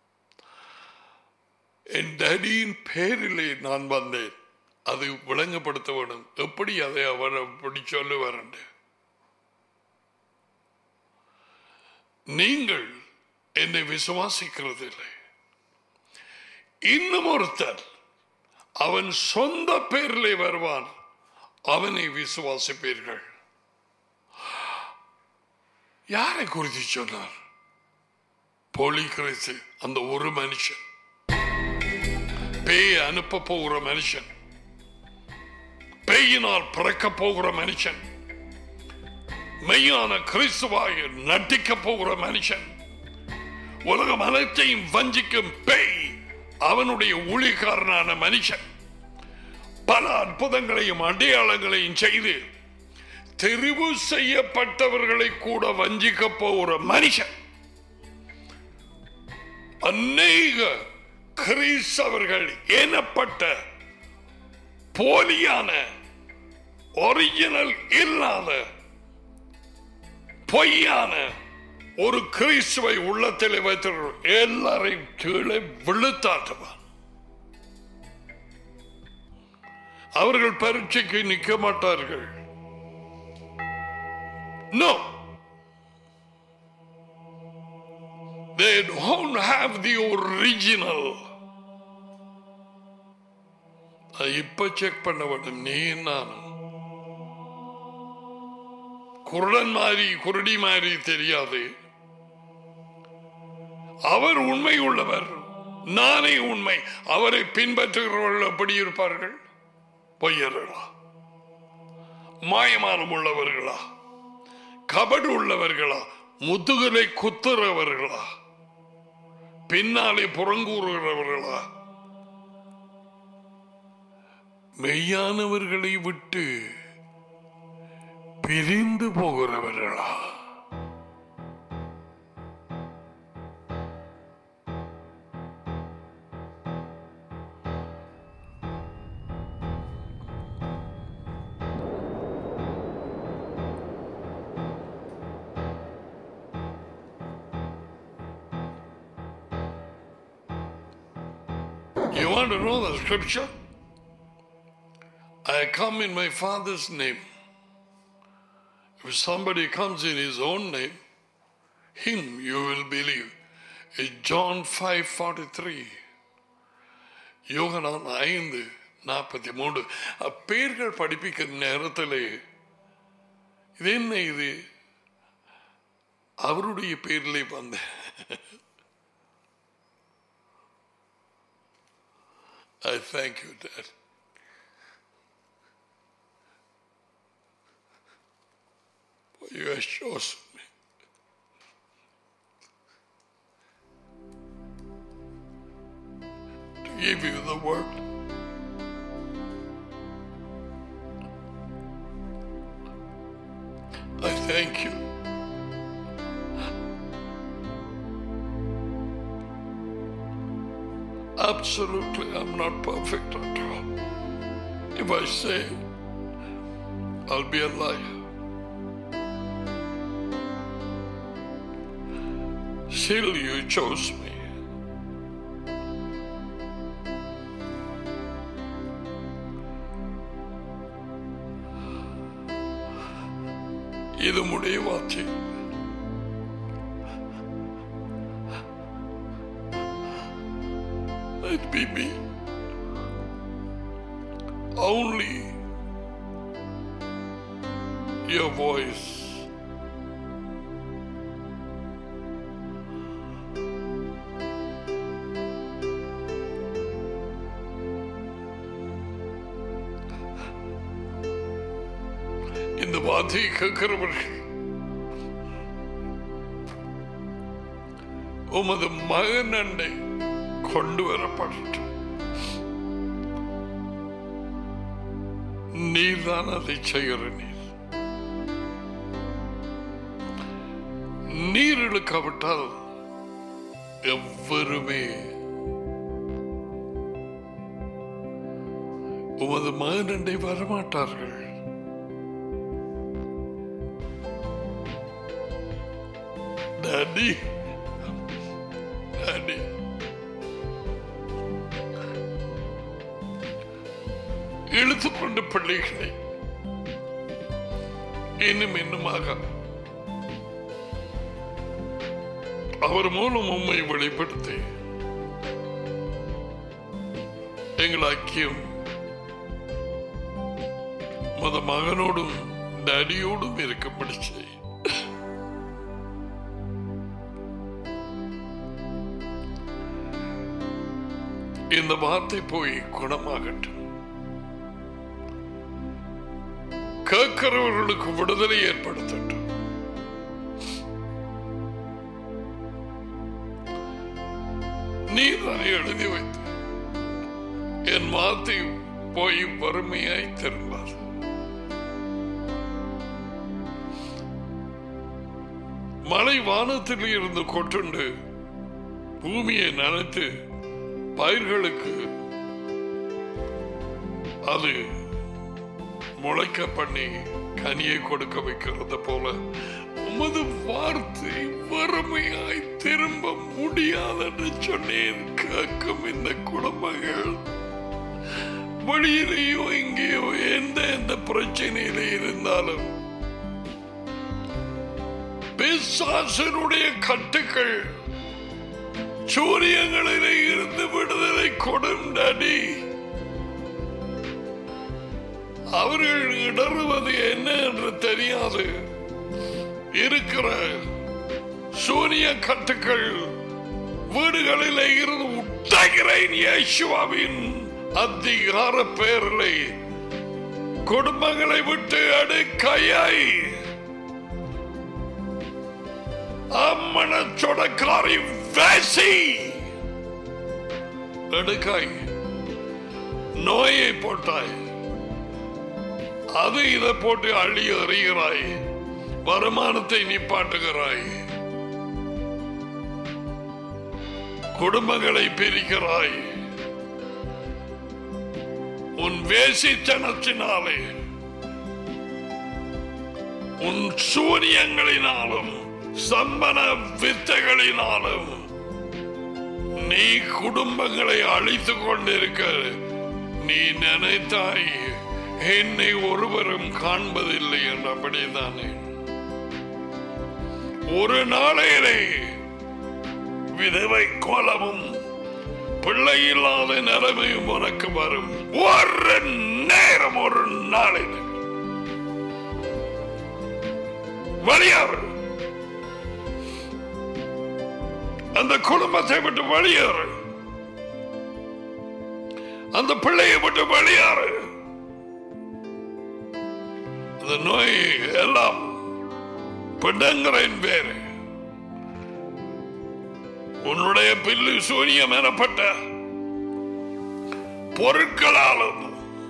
என் டேடியின் பேரிலே நான் வந்தேன் அது விளங்கப்படுத்த வேண்டும் எப்படி அதை அவர் அப்படி சொல்லுவார் நீங்கள் என்னை விசுவாசிக்கிறதில்லை இன்னும் ஒருத்தர் அவன் சொந்த பேரிலே வருவான் அவனை விசுவாசிப்பீர்கள் யாரை குறித்து சொன்னார் போலி கிறிஸ்து அந்த ஒரு மனுஷன் பேய் அனுப்ப போகிற மனுஷன் பேயினால் பிறக்க போகிற மனுஷன் மெய்யான கிறிஸ்துவாக நட்டிக்க போகிற மனுஷன் உலகம் அனைத்தையும் வஞ்சிக்கும் பேய் அவனுடைய ஊழியக்காரனான மனுஷன் பல அற்புதங்களையும் அடையாளங்களையும் செய்து தெரிவு செய்யப்பட்டவர்களை கூட வஞ்சிக்க போகிற மனுஷன் அநேக கிறிஸ்தவர்கள் எனப்பட்ட போலியான ஒரிஜினல் இல்லாத பொய்யான ஒரு கிறிஸ்துவை உள்ளத்தில் வைத்து எல்லாரையும் கீழே விழுத்தாட்டுவான் அவர்கள் பரீட்சைக்கு நிற்க மாட்டார்கள் No. They don't have the original. அது இப்ப செக் பண்ண வேண்டும் நீ நானும் குருடன் மாதிரி குருடி மாதிரி தெரியாது அவர் உண்மை உள்ளவர் நானே உண்மை அவரை பின்பற்றுகிறவர்கள் எப்படி இருப்பார்கள் பொய்யர்களா மாயமானம் உள்ளவர்களா கபடு உள்ளவர்களா முதுகலை குத்துறவர்களா பின்னாலே புறங்கூறுகிறவர்களா மெய்யானவர்களை விட்டு பிரிந்து போகிறவர்களா You want to know the scripture? I come in my Father's name. If somebody comes in his own name, him you will believe. It's John 5:43. யோகனான் ஐந்து நாற்பத்தி மூன்று அப்பேர்கள் படிப்பிக்கிற நேரத்தில் இது என்ன இது அவருடைய பேரிலே வந்த I thank you, Dad. For you have chosen me. To give you the word. I thank you. Absolutely, I'm not perfect at all. If I say I'll be a liar. Still, you chose me. இது முடிவாச்சு Let me be only your voice. இந்த வார்த்தையை கேட்கிறவர்கள் உமது மகன் அண்டை கொண்டு வரப்படட்டும் நீர்தான் அதை செய்கிற நீர் நீர் இழுக்காவிட்டால் எவ்வருமே உமது மகனண்டை வரமாட்டார்கள் டாடி டாடி இழுத்துக்கொண்ட பிள்ளைகளை இன்னும் இன்னுமாக அவர் மூலம் உண்மை வெளிப்படுத்தி எங்கள் ஐக்கியம் மத மகனோடும் டாடியோடும் இருக்கும்படி செய் இந்த வார்த்தை போய் குணமாகட்டும் கேட்கிறவர்களுக்கு விடுதலை ஏற்படுத்தட்டும் நீ தானே எழுதி வைத்து என் வார்த்தை போய் வறுமையாய் திரும்பாது மழை வானத்தில் இருந்து கொட்டுண்டு பூமியை நனைத்து பயிர்களுக்கு அது முளைக்க பண்ணி கனியை கொடுக்க வைக்கிறது போல உமது வார்த்தை வறுமையாய் திரும்ப முடியாதென்று சொன்னேன் கேட்கும் இந்த குடும்பங்கள் வெளியிலேயோ இங்கேயோ எந்த எந்த பிரச்சனையில இருந்தாலும் பிசாசனுடைய கட்டுக்கள் சூரியங்களிலே இருந்து விடுதலை கொடும் டாடி அவர்கள் இடறுவது என்ன என்று தெரியாது இருக்கிற சூரிய கட்டுக்கள் வீடுகளிலே இருந்து உட்டகிறேன் இயேசுவாவின் அதிகார பேரிலே குடும்பங்களை விட்டு அடுக்கையாய் அம்மன சொடக்காரி வேசி எடுக்காய் நோயை போட்டாய் அது இதை போட்டு அள்ளி எறிகிறாய் வருமானத்தை நிப்பாட்டுகிறாய் குடும்பங்களை பிரிக்கிறாய் உன் வேசித்தனத்தினாலே உன் சூரியங்களினாலும் சம்பன வித்தைகளினாலும் நீ குடும்பங்களை அழித்துக் கொண்டிருக்க நீ நினைத்தாய் என்னை ஒருவரும் காண்பதில்லை என்றபடிதானே ஒரு நாளையிலே விதவை கோலமும் பிள்ளை இல்லாத நிலைமையும் உனக்கு வரும் ஒரு நேரம் ஒரு நாளில் வெளியேறு அந்த குடும்பத்தை விட்டு வெளியேறு அந்த பிள்ளையை விட்டு வெளியேறு அந்த நோய் எல்லாம் பிடங்கிறேன் வேறு உன்னுடைய பில்லு சூனியம் எனப்பட்ட பொருட்களாலும்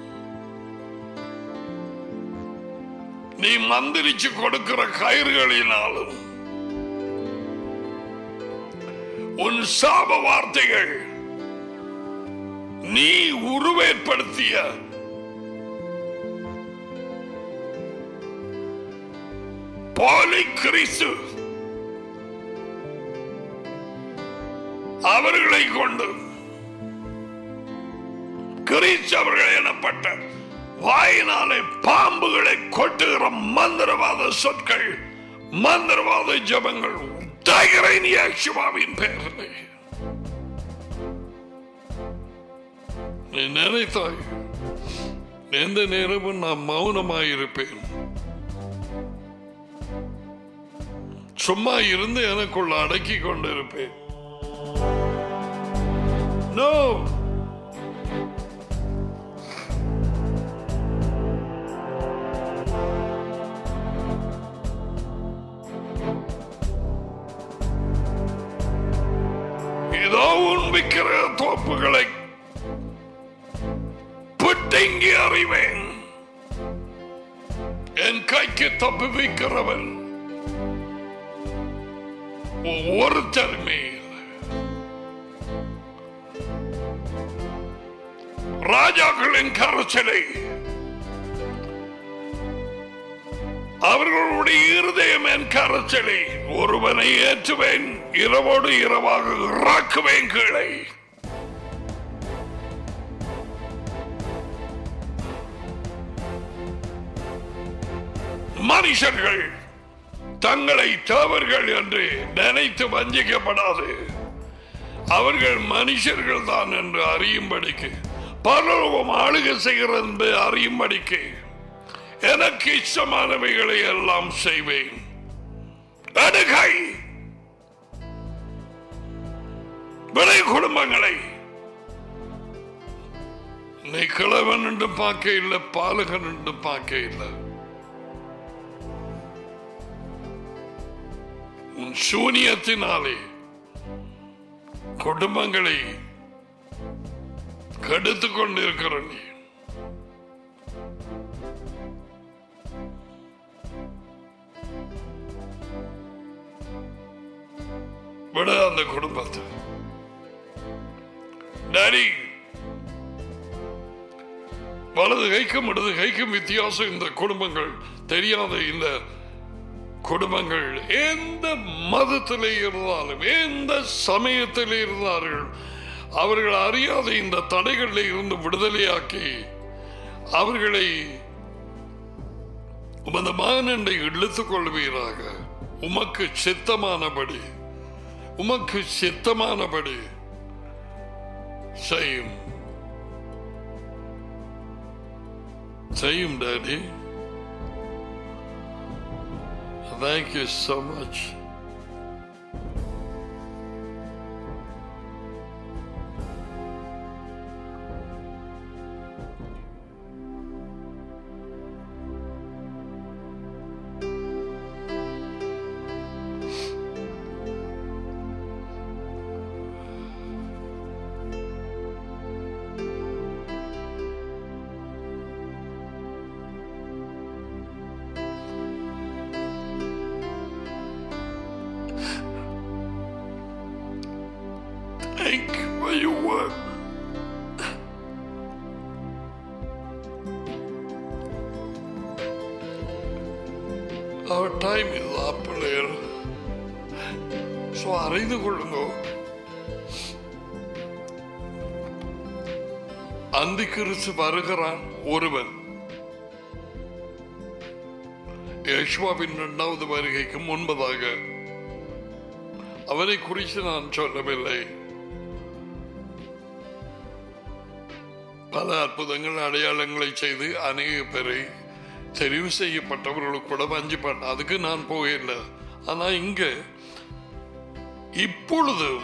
நீ மந்திரிச்சு கொடுக்கிற கயிறுகளினாலும் உன் சாப வார்த்தைகள் நீ உருவேற்படுத்திய போலி கிறிஸ்து அவர்களை கொண்டு கிறிஸ்தவர்கள் எனப்பட்ட வாயினாலே பாம்புகளை கொட்டுகிற மந்திரவாத சொற்கள் மந்திரவாத ஜபங்கள் தகரின் யாக்ஷுவாவின் பெயரில் நீ நினைத்தாய் எந்த நேரமும் நான் மௌனமாயிருப்பேன் சும்மா இருந்து எனக்குள்ள அடக்கி கொண்டிருப்பேன் நோ ஏதோ உன் விக்கிரக தோப்புகளை புட்டங்கி அறிவேன் என் கைக்கு தப்பி வைக்கிறவன் ஒருத்தருமே இல்லை. ராஜாக்களின் கரச்சலை அவர்களுடைய இருதயம் என் கரச்சலை ஒருவனை ஏற்றுவேன் இரவோடு இரவாக இறக்குவேன் கீழே மனுஷர்கள் தங்களை தேவர்கள் என்று நினைத்து வஞ்சிக்கப்படாது அவர்கள் மனுஷர்கள் தான் என்று அறியும்படிக்கு பரலோகம் ஆளுகை செய்கிறது என்று அறியும்படிக்கு எனக்கு இஷ்டமானவைகளை எல்லாம் செய்வேன் அடுகை விளை குடும்பங்களை நீ கிழவன் என்று பார்க்க இல்லை பாலகன் என்று பார்க்க இல்லை உன் சூனியத்தினாலே குடும்பங்களை கெடுத்துக் கொண்டிருக்கிற நீ விட அந்த குடும்பத்தை டாடி வலது கைக்கும் இடது கைக்கும் வித்தியாசம் இந்த குடும்பங்கள் தெரியாத இந்த குடும்பங்கள் எந்த மதத்திலே இருந்தாலும் எந்த சமயத்திலே இருந்தார்கள் அவர்கள் அறியாத இந்த தடைகளில் இருந்து விடுதலையாக்கி அவர்களை உமது மானண்டை இழுத்துக் கொள்வீராக உமக்கு சித்தமானபடி உமக்கு சித்தமானபடி செய்யும் செய்யும் daddy Thank you so much. Thank you for your work. Our time is up there. So அறிந்து கொள்ளுங்க அந்தி கிறிஸ்து வருகிறான் ஒருவன் யேசுவாவின் இரண்டாவது வருகைக்கு முன்பதாக அவரை குறித்து நான் சொல்லவில்லை பல அற்புதங்கள் அடையாளங்களை செய்து அநேக பேரை தெரிவு செய்யப்பட்டவர்களுக்கு கூட வஞ்சி பண்ண அதுக்கு நான் போகல ஆனா இங்க இப்பொழுதும்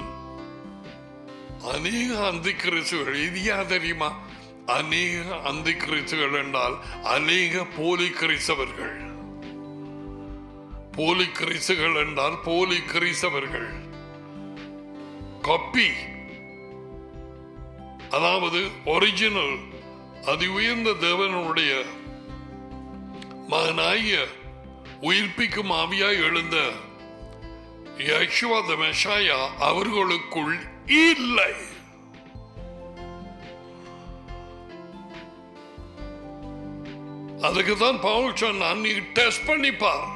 அநேக அந்தி கிறிஸ்துகள் இது ஏன் தெரியுமா அநேக அந்தி கிறிஸ்துகள் என்றால் அநேக போலி கிறிஸ்தவர்கள் போலி கிறிஸ்துகள் என்றால் போலி கிறிஸ்தவர்கள் கப்பி அதாவது ஒரிஜினல் அதி உயர்ந்த தேவனுடைய மகனாகிய உயிர்ப்பிக்கும் ஆவியாய் எழுந்த யக்ஷுவா த மெஷாயா அவர்களுக்குள் இல்லை அதுக்கு தான் பவுல் சொன்னான் நீ டெஸ்ட் பண்ணிப்பார்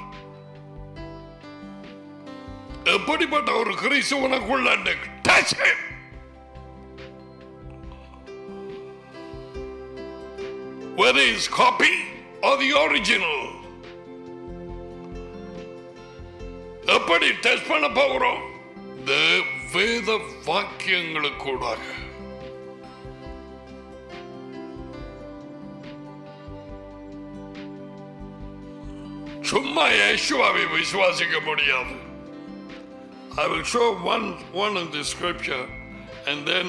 எப்படிப்பட்ட ஒரு கிறிஸ்து உனக்குள்ள touch whether it's copy or the original எப்படி டெஸ்ட் பண்ண போகிறோம் இந்த வேத வாக்கியங்களுக்கூடாக சும்மா யேசுவாவை விசுவாசிக்க முடியாது I will show one one of the scripture and then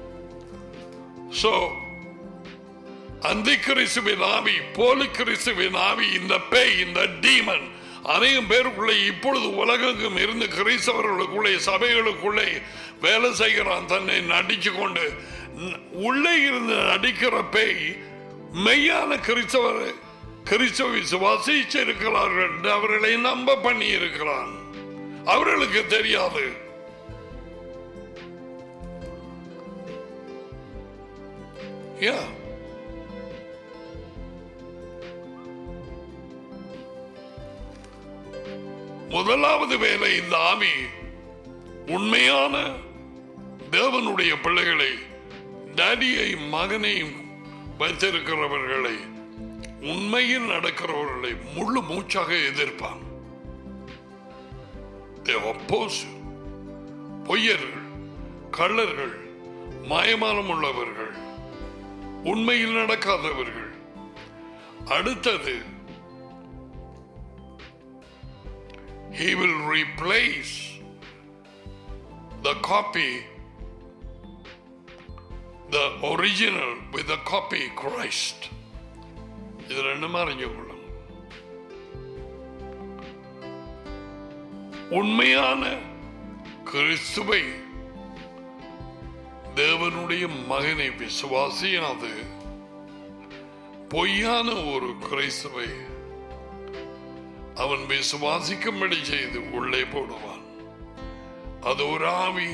so அந்த கிறிஸ்துவின் ஆவி போலி கிறிஸ்துவின் ஆவி இந்த பேய் இந்த டீமன் அநேகம் பேருக்குள்ளே இப்பொழுது உலகெங்கும் இருந்து கிறிஸ்தவர்களுக்குள்ளே சபைகளுக்குள்ளே வேலை செய்கிறான் தன்னை நடிச்சு கொண்டு ந- உள்ளே இருந்து நடிக்கிற பேய் மெய்யான கிறிஸ்தவர் கிறிஸ்தவ விசுவாசிச்சிருக்கிறார்கள் என்று அவர்களை நம்ப பண்ணி இருக்கிறான் அவர்களுக்கு தெரியாது Yeah. முதலாவது வேலை இந்த ஆவி உண்மையான தேவனுடைய பிள்ளைகளை டேடியை மகனையும் வைத்திருக்கிறவர்களை உண்மையில் நடக்கிறவர்களை முழு மூச்சாக எதிர்ப்பான் They oppose you. பொய்யர்கள் கள்ளர்கள் மாயமானம் உள்ளவர்கள் உண்மையில் நடக்காதவர்கள் அடுத்தது he will replace the copy, the original with the copy Christ. இது ரெண்டும் அறிஞ்சுக்கொள்ளும் உண்மையான கிறிஸ்துவை தேவனுடைய மகனை விசுவாசியாது பொய்யான ஒரு கிறிஸ்துவை அவன் விசுவாசிக்கும்படி செய்து உள்ளே போடுவான் அது ஒரு ஆவி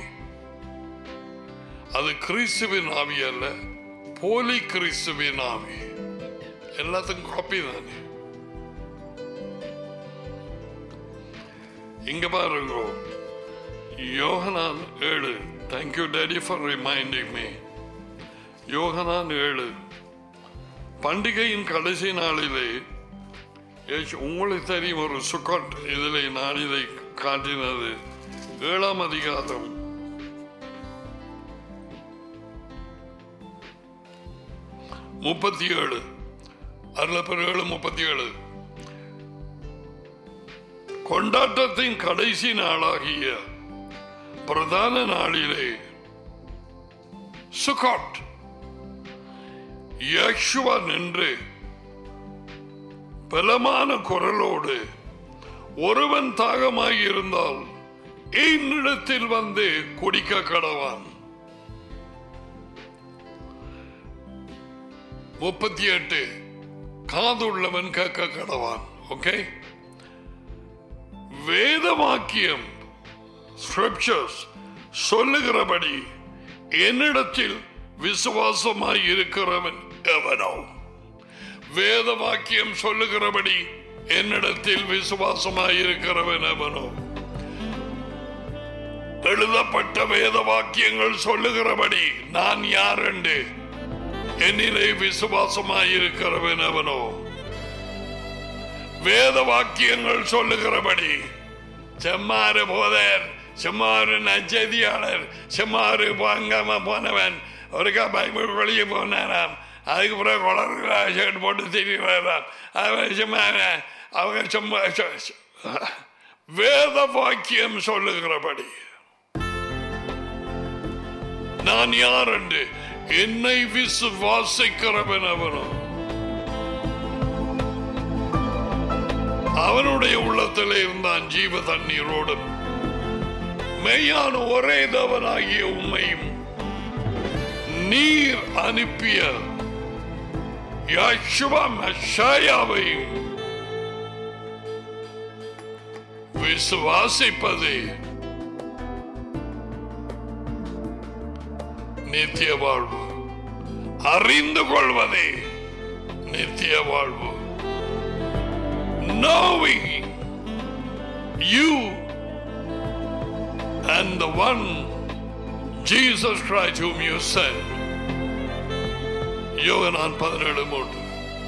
அது கிறிஸ்துவின் ஆவி அல்ல போலி கிறிஸ்துவின் ஆவி எல்லாத்துக்கும் காப்பி தானே இங்க பாருங்க யோகனான் ஏழு thank you daddy for reminding me யோகனான் ஏழு பண்டிகையின் கடைசி நாளிலே ஏசு- உங்களுக்கு தெரியும் ஒரு சுக்கட் இதில் நான் இதை காட்டினது ஏழாம் அதிகாரம் முப்பத்தி ஏழு அருளப்பர் ஏழு முப்பத்தி ஏழு கொண்டாட்டத்தின் கடைசி நாளாகிய பிரதான நாளிலே சுகாட் யக்ஷுவா நின்று பலமான குரலோடு ஒருவன் தாகமாய் இருந்தால் என்னிடத்தில் வந்து குடிக்க கடவான் முப்பத்தி எட்டு காதுள்ளவன் கேட்க கடவான் ஓகே வேத வாக்கியம் ஸ்கிரிப்சர்ஸ் சொல்லுகிறபடி என்னிடத்தில் விசுவாசமாய் இருக்கிறவன் எவனோ வேத வாக்கியம் சொல்லுகிறபடி என்னிடத்தில் விசுவாசமாய் இருக்கிறவன் எவனோ எழுதப்பட்ட வேத வாக்கியங்கள் சொல்லுகிறபடி நான் யார் என்று என்னிலே விசுவாசமாய் இருக்கிறவன் எவனோ வேத வாக்கியங்கள் சொல்லுகிறபடி செம்மாறு போதர் செம்மாறு நச்சதியாளர் செம்மாறு வாங்காம போனவன் ஒருக்கா பைபிள் வெளியே போனாராம் அதுக்கு பிறகு குளறுகளா ஷர்ட் போட்டு திரிகிறாராம் அவன் சும்மா அவங்க சும்மா சொ- சொ- வேத வாக்கியம் சொல்லுகிறபடி நான் யார் என்று என்னை விசுவாசிக்கிறவன் அவனோ அவனுடைய உள்ளத்திலே இருந்தான் ஜீவ தண்ணீரோடும் மெய்யான ஒரே தேவனாகிய உண்மையும் நீர் அனுப்பிய யக்ஷுவா மெஷாயாவையும் விசுவாசிப்பதே நித்திய வாழ்வு அறிந்து கொள்வதே நித்திய வாழ்வு knowing you and the one Jesus Christ whom you sent. யோகனான் பதினேழு மூன்று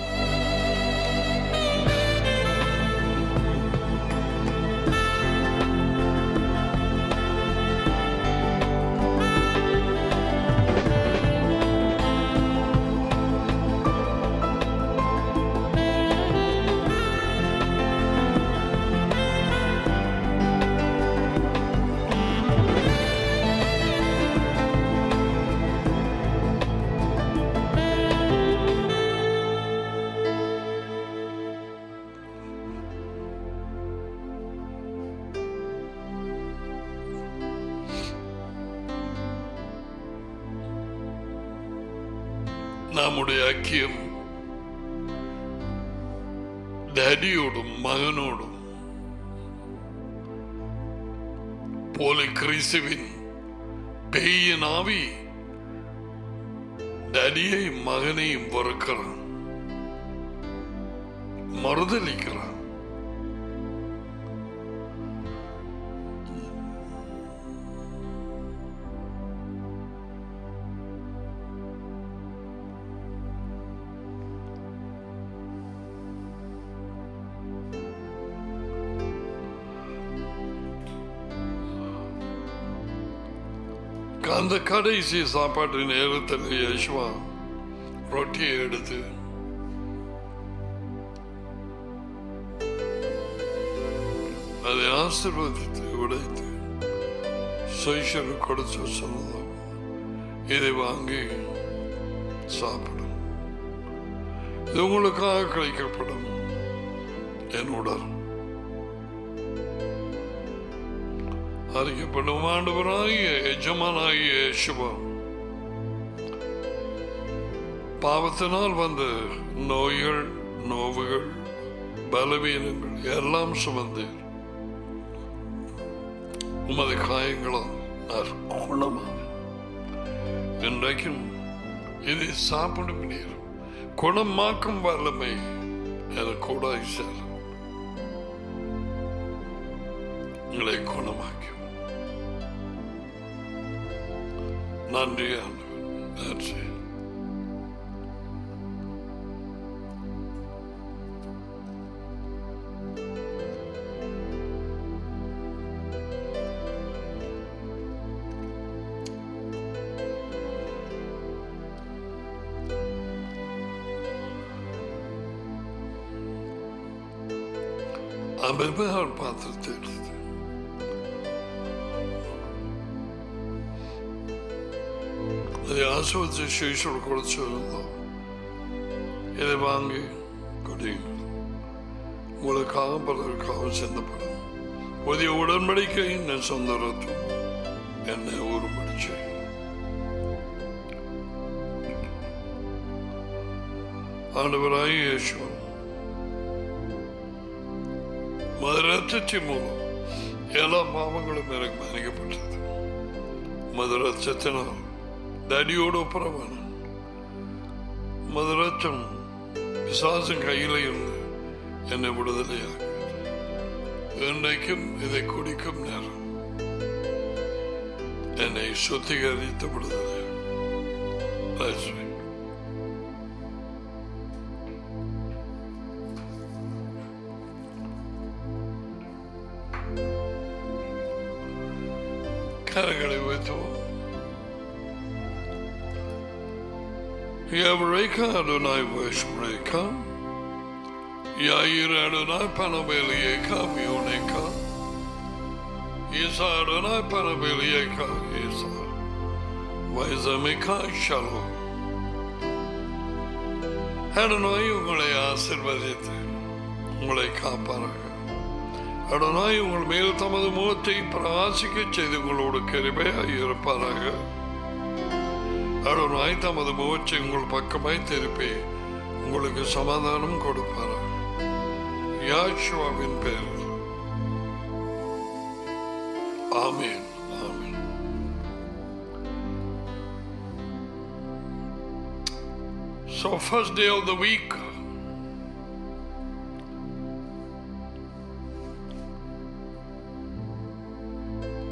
நம்முடைய ஐக்கியம் ഡാഡിയോടും മകനോടും പോലെ ക്രിസ്തുവിൻ പെയ്യൻ ആവി ഡാഡിയെയും മകനെയും വെറുக்கிறான் மறுதளிக்கிறான் அந்த கடைசி சாப்பாட்டு நேரத்தில் யேசுவா ரொட்டியை எடுத்து அதை ஆசீர்வதித்து உடைத்து சைஷரு கொடுத்து சொன்னதாம் இதை வாங்கி சாப்பிடும் இது உங்களுக்காக கிடைக்கப்படும் என் உடல் அறிக்கப்படும் ஆண்டவராகிய எஜமானாகிய சிவா பாவத்தினால் வந்த நோய்கள் நோவுகள் பலவீனங்கள் எல்லாம் சுமந்தீர் உமது காயங்களால் நான் குணமாக இன்றைக்கும் இதை சாப்பிடும் நீர் குணமாக்கும் வல்லமை எனக்கு கூட சேரும் உங்களை குணமாக்கும் நன்றி ஆண்டவர் நன்றி அமெரிக்கார் பாத்திரத்தை எடுத்து அதை ஆசிர்வதிச்சு சிஷோடு கொடுத்திருந்தோம் இதை வாங்கி குடியுங்கள் உங்களுக்காக பலருக்காக சிந்தப்படும் புதிய உடன்படிக்கை என் சொந்த ரத்தம் என்னை உருப்படிச்சு ஆண்டவராய் இயேசு மதுரத்தின் மூலம் எல்லா பாவங்களும் எனக்கு மன்னிக்கப்பட்டது மதுரத்தினால் தடியோடு ஒப்புரவான மதுரத்தம் பிசாசன் கையில் இருந்து என்னை விடுதலையாக இன்றைக்கும் இதை குடிக்கும் நேரம் என்னை சுத்திகரித்து விடுதலை That's right. கரங்களை உயர்த்துவோம் Yavreka Adonai Vashbreka Yair Adonai Panabelieka Vioneka Isa Adonai Panabelieka Isa Vaizameka Shalom Adonai உங்களை ஆசிர்வதித்து உங்களை காப்பாராக அடனாய் உங்கள் மேல் தமது முகத்தை பிரகாசிக்க செய்து உங்களோடு கருமையாய் இருப்பாராக அடனாய் தமது முகத்தை உங்கள் பக்கமாய் திருப்பி உங்களுக்கு சமாதானம் கொடுப்பாராக யாஷுவாவின் பேரில் ஆமீன் ஆமீன் So first day of the week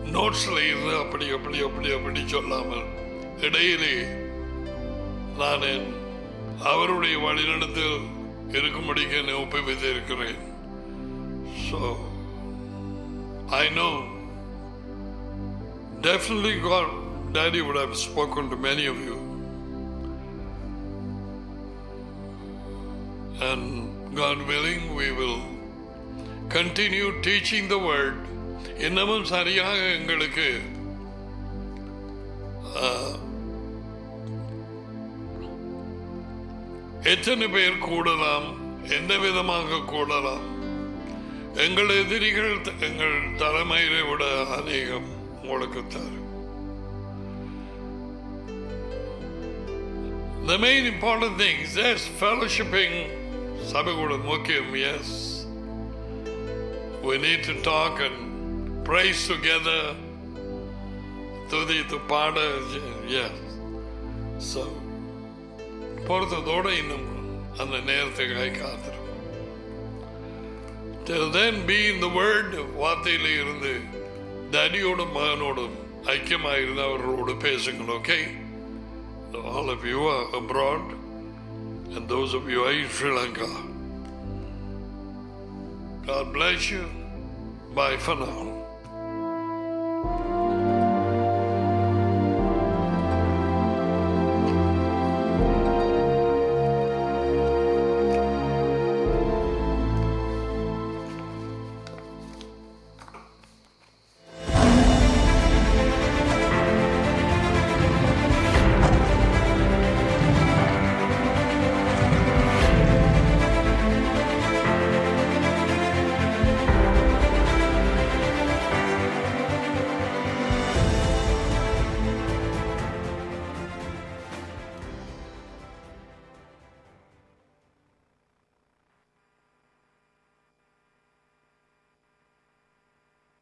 நோட்ஸ்ல இருந்து அப்படி அப்படி அப்படி அப்படி சொல்லாமல் இடையிலே நான் என் அவருடைய வழிநடத்தில் இருக்கும்படிக்கு என்னை ஒப்புவித்திருக்கிறேன் so I know definitely God, Daddy would have spoken to many of you. And God willing, we will continue teaching the word. இன்னமும் சரியாக எங்களுக்கு ஆஹ், எத்தனை பேர் கூடலாம் எந்த விதமாக கூடலாம் எங்கள் எதிரிகள் த- எங்கள் தலைமையிலே விட அநேகம் உங்களுக்கு தரும் The main important thing is yes, fellowshipping சபை கூட முக்கியம் yes. We need to talk and praise together. துதித்து பாட yes. So பொறுத்ததோடு இன்னும் அந்த நேரத்துக்காக காத்திருக்கும் Till then be in the word வார்த்தையில இருந்து டேடியோடும் மகனோடும் ஐக்கியமாக இருந்து அவர்களோடு பேசுங்கள் okay all of you are abroad and those of you are in Sri Lanka. God bless you. Bye for now.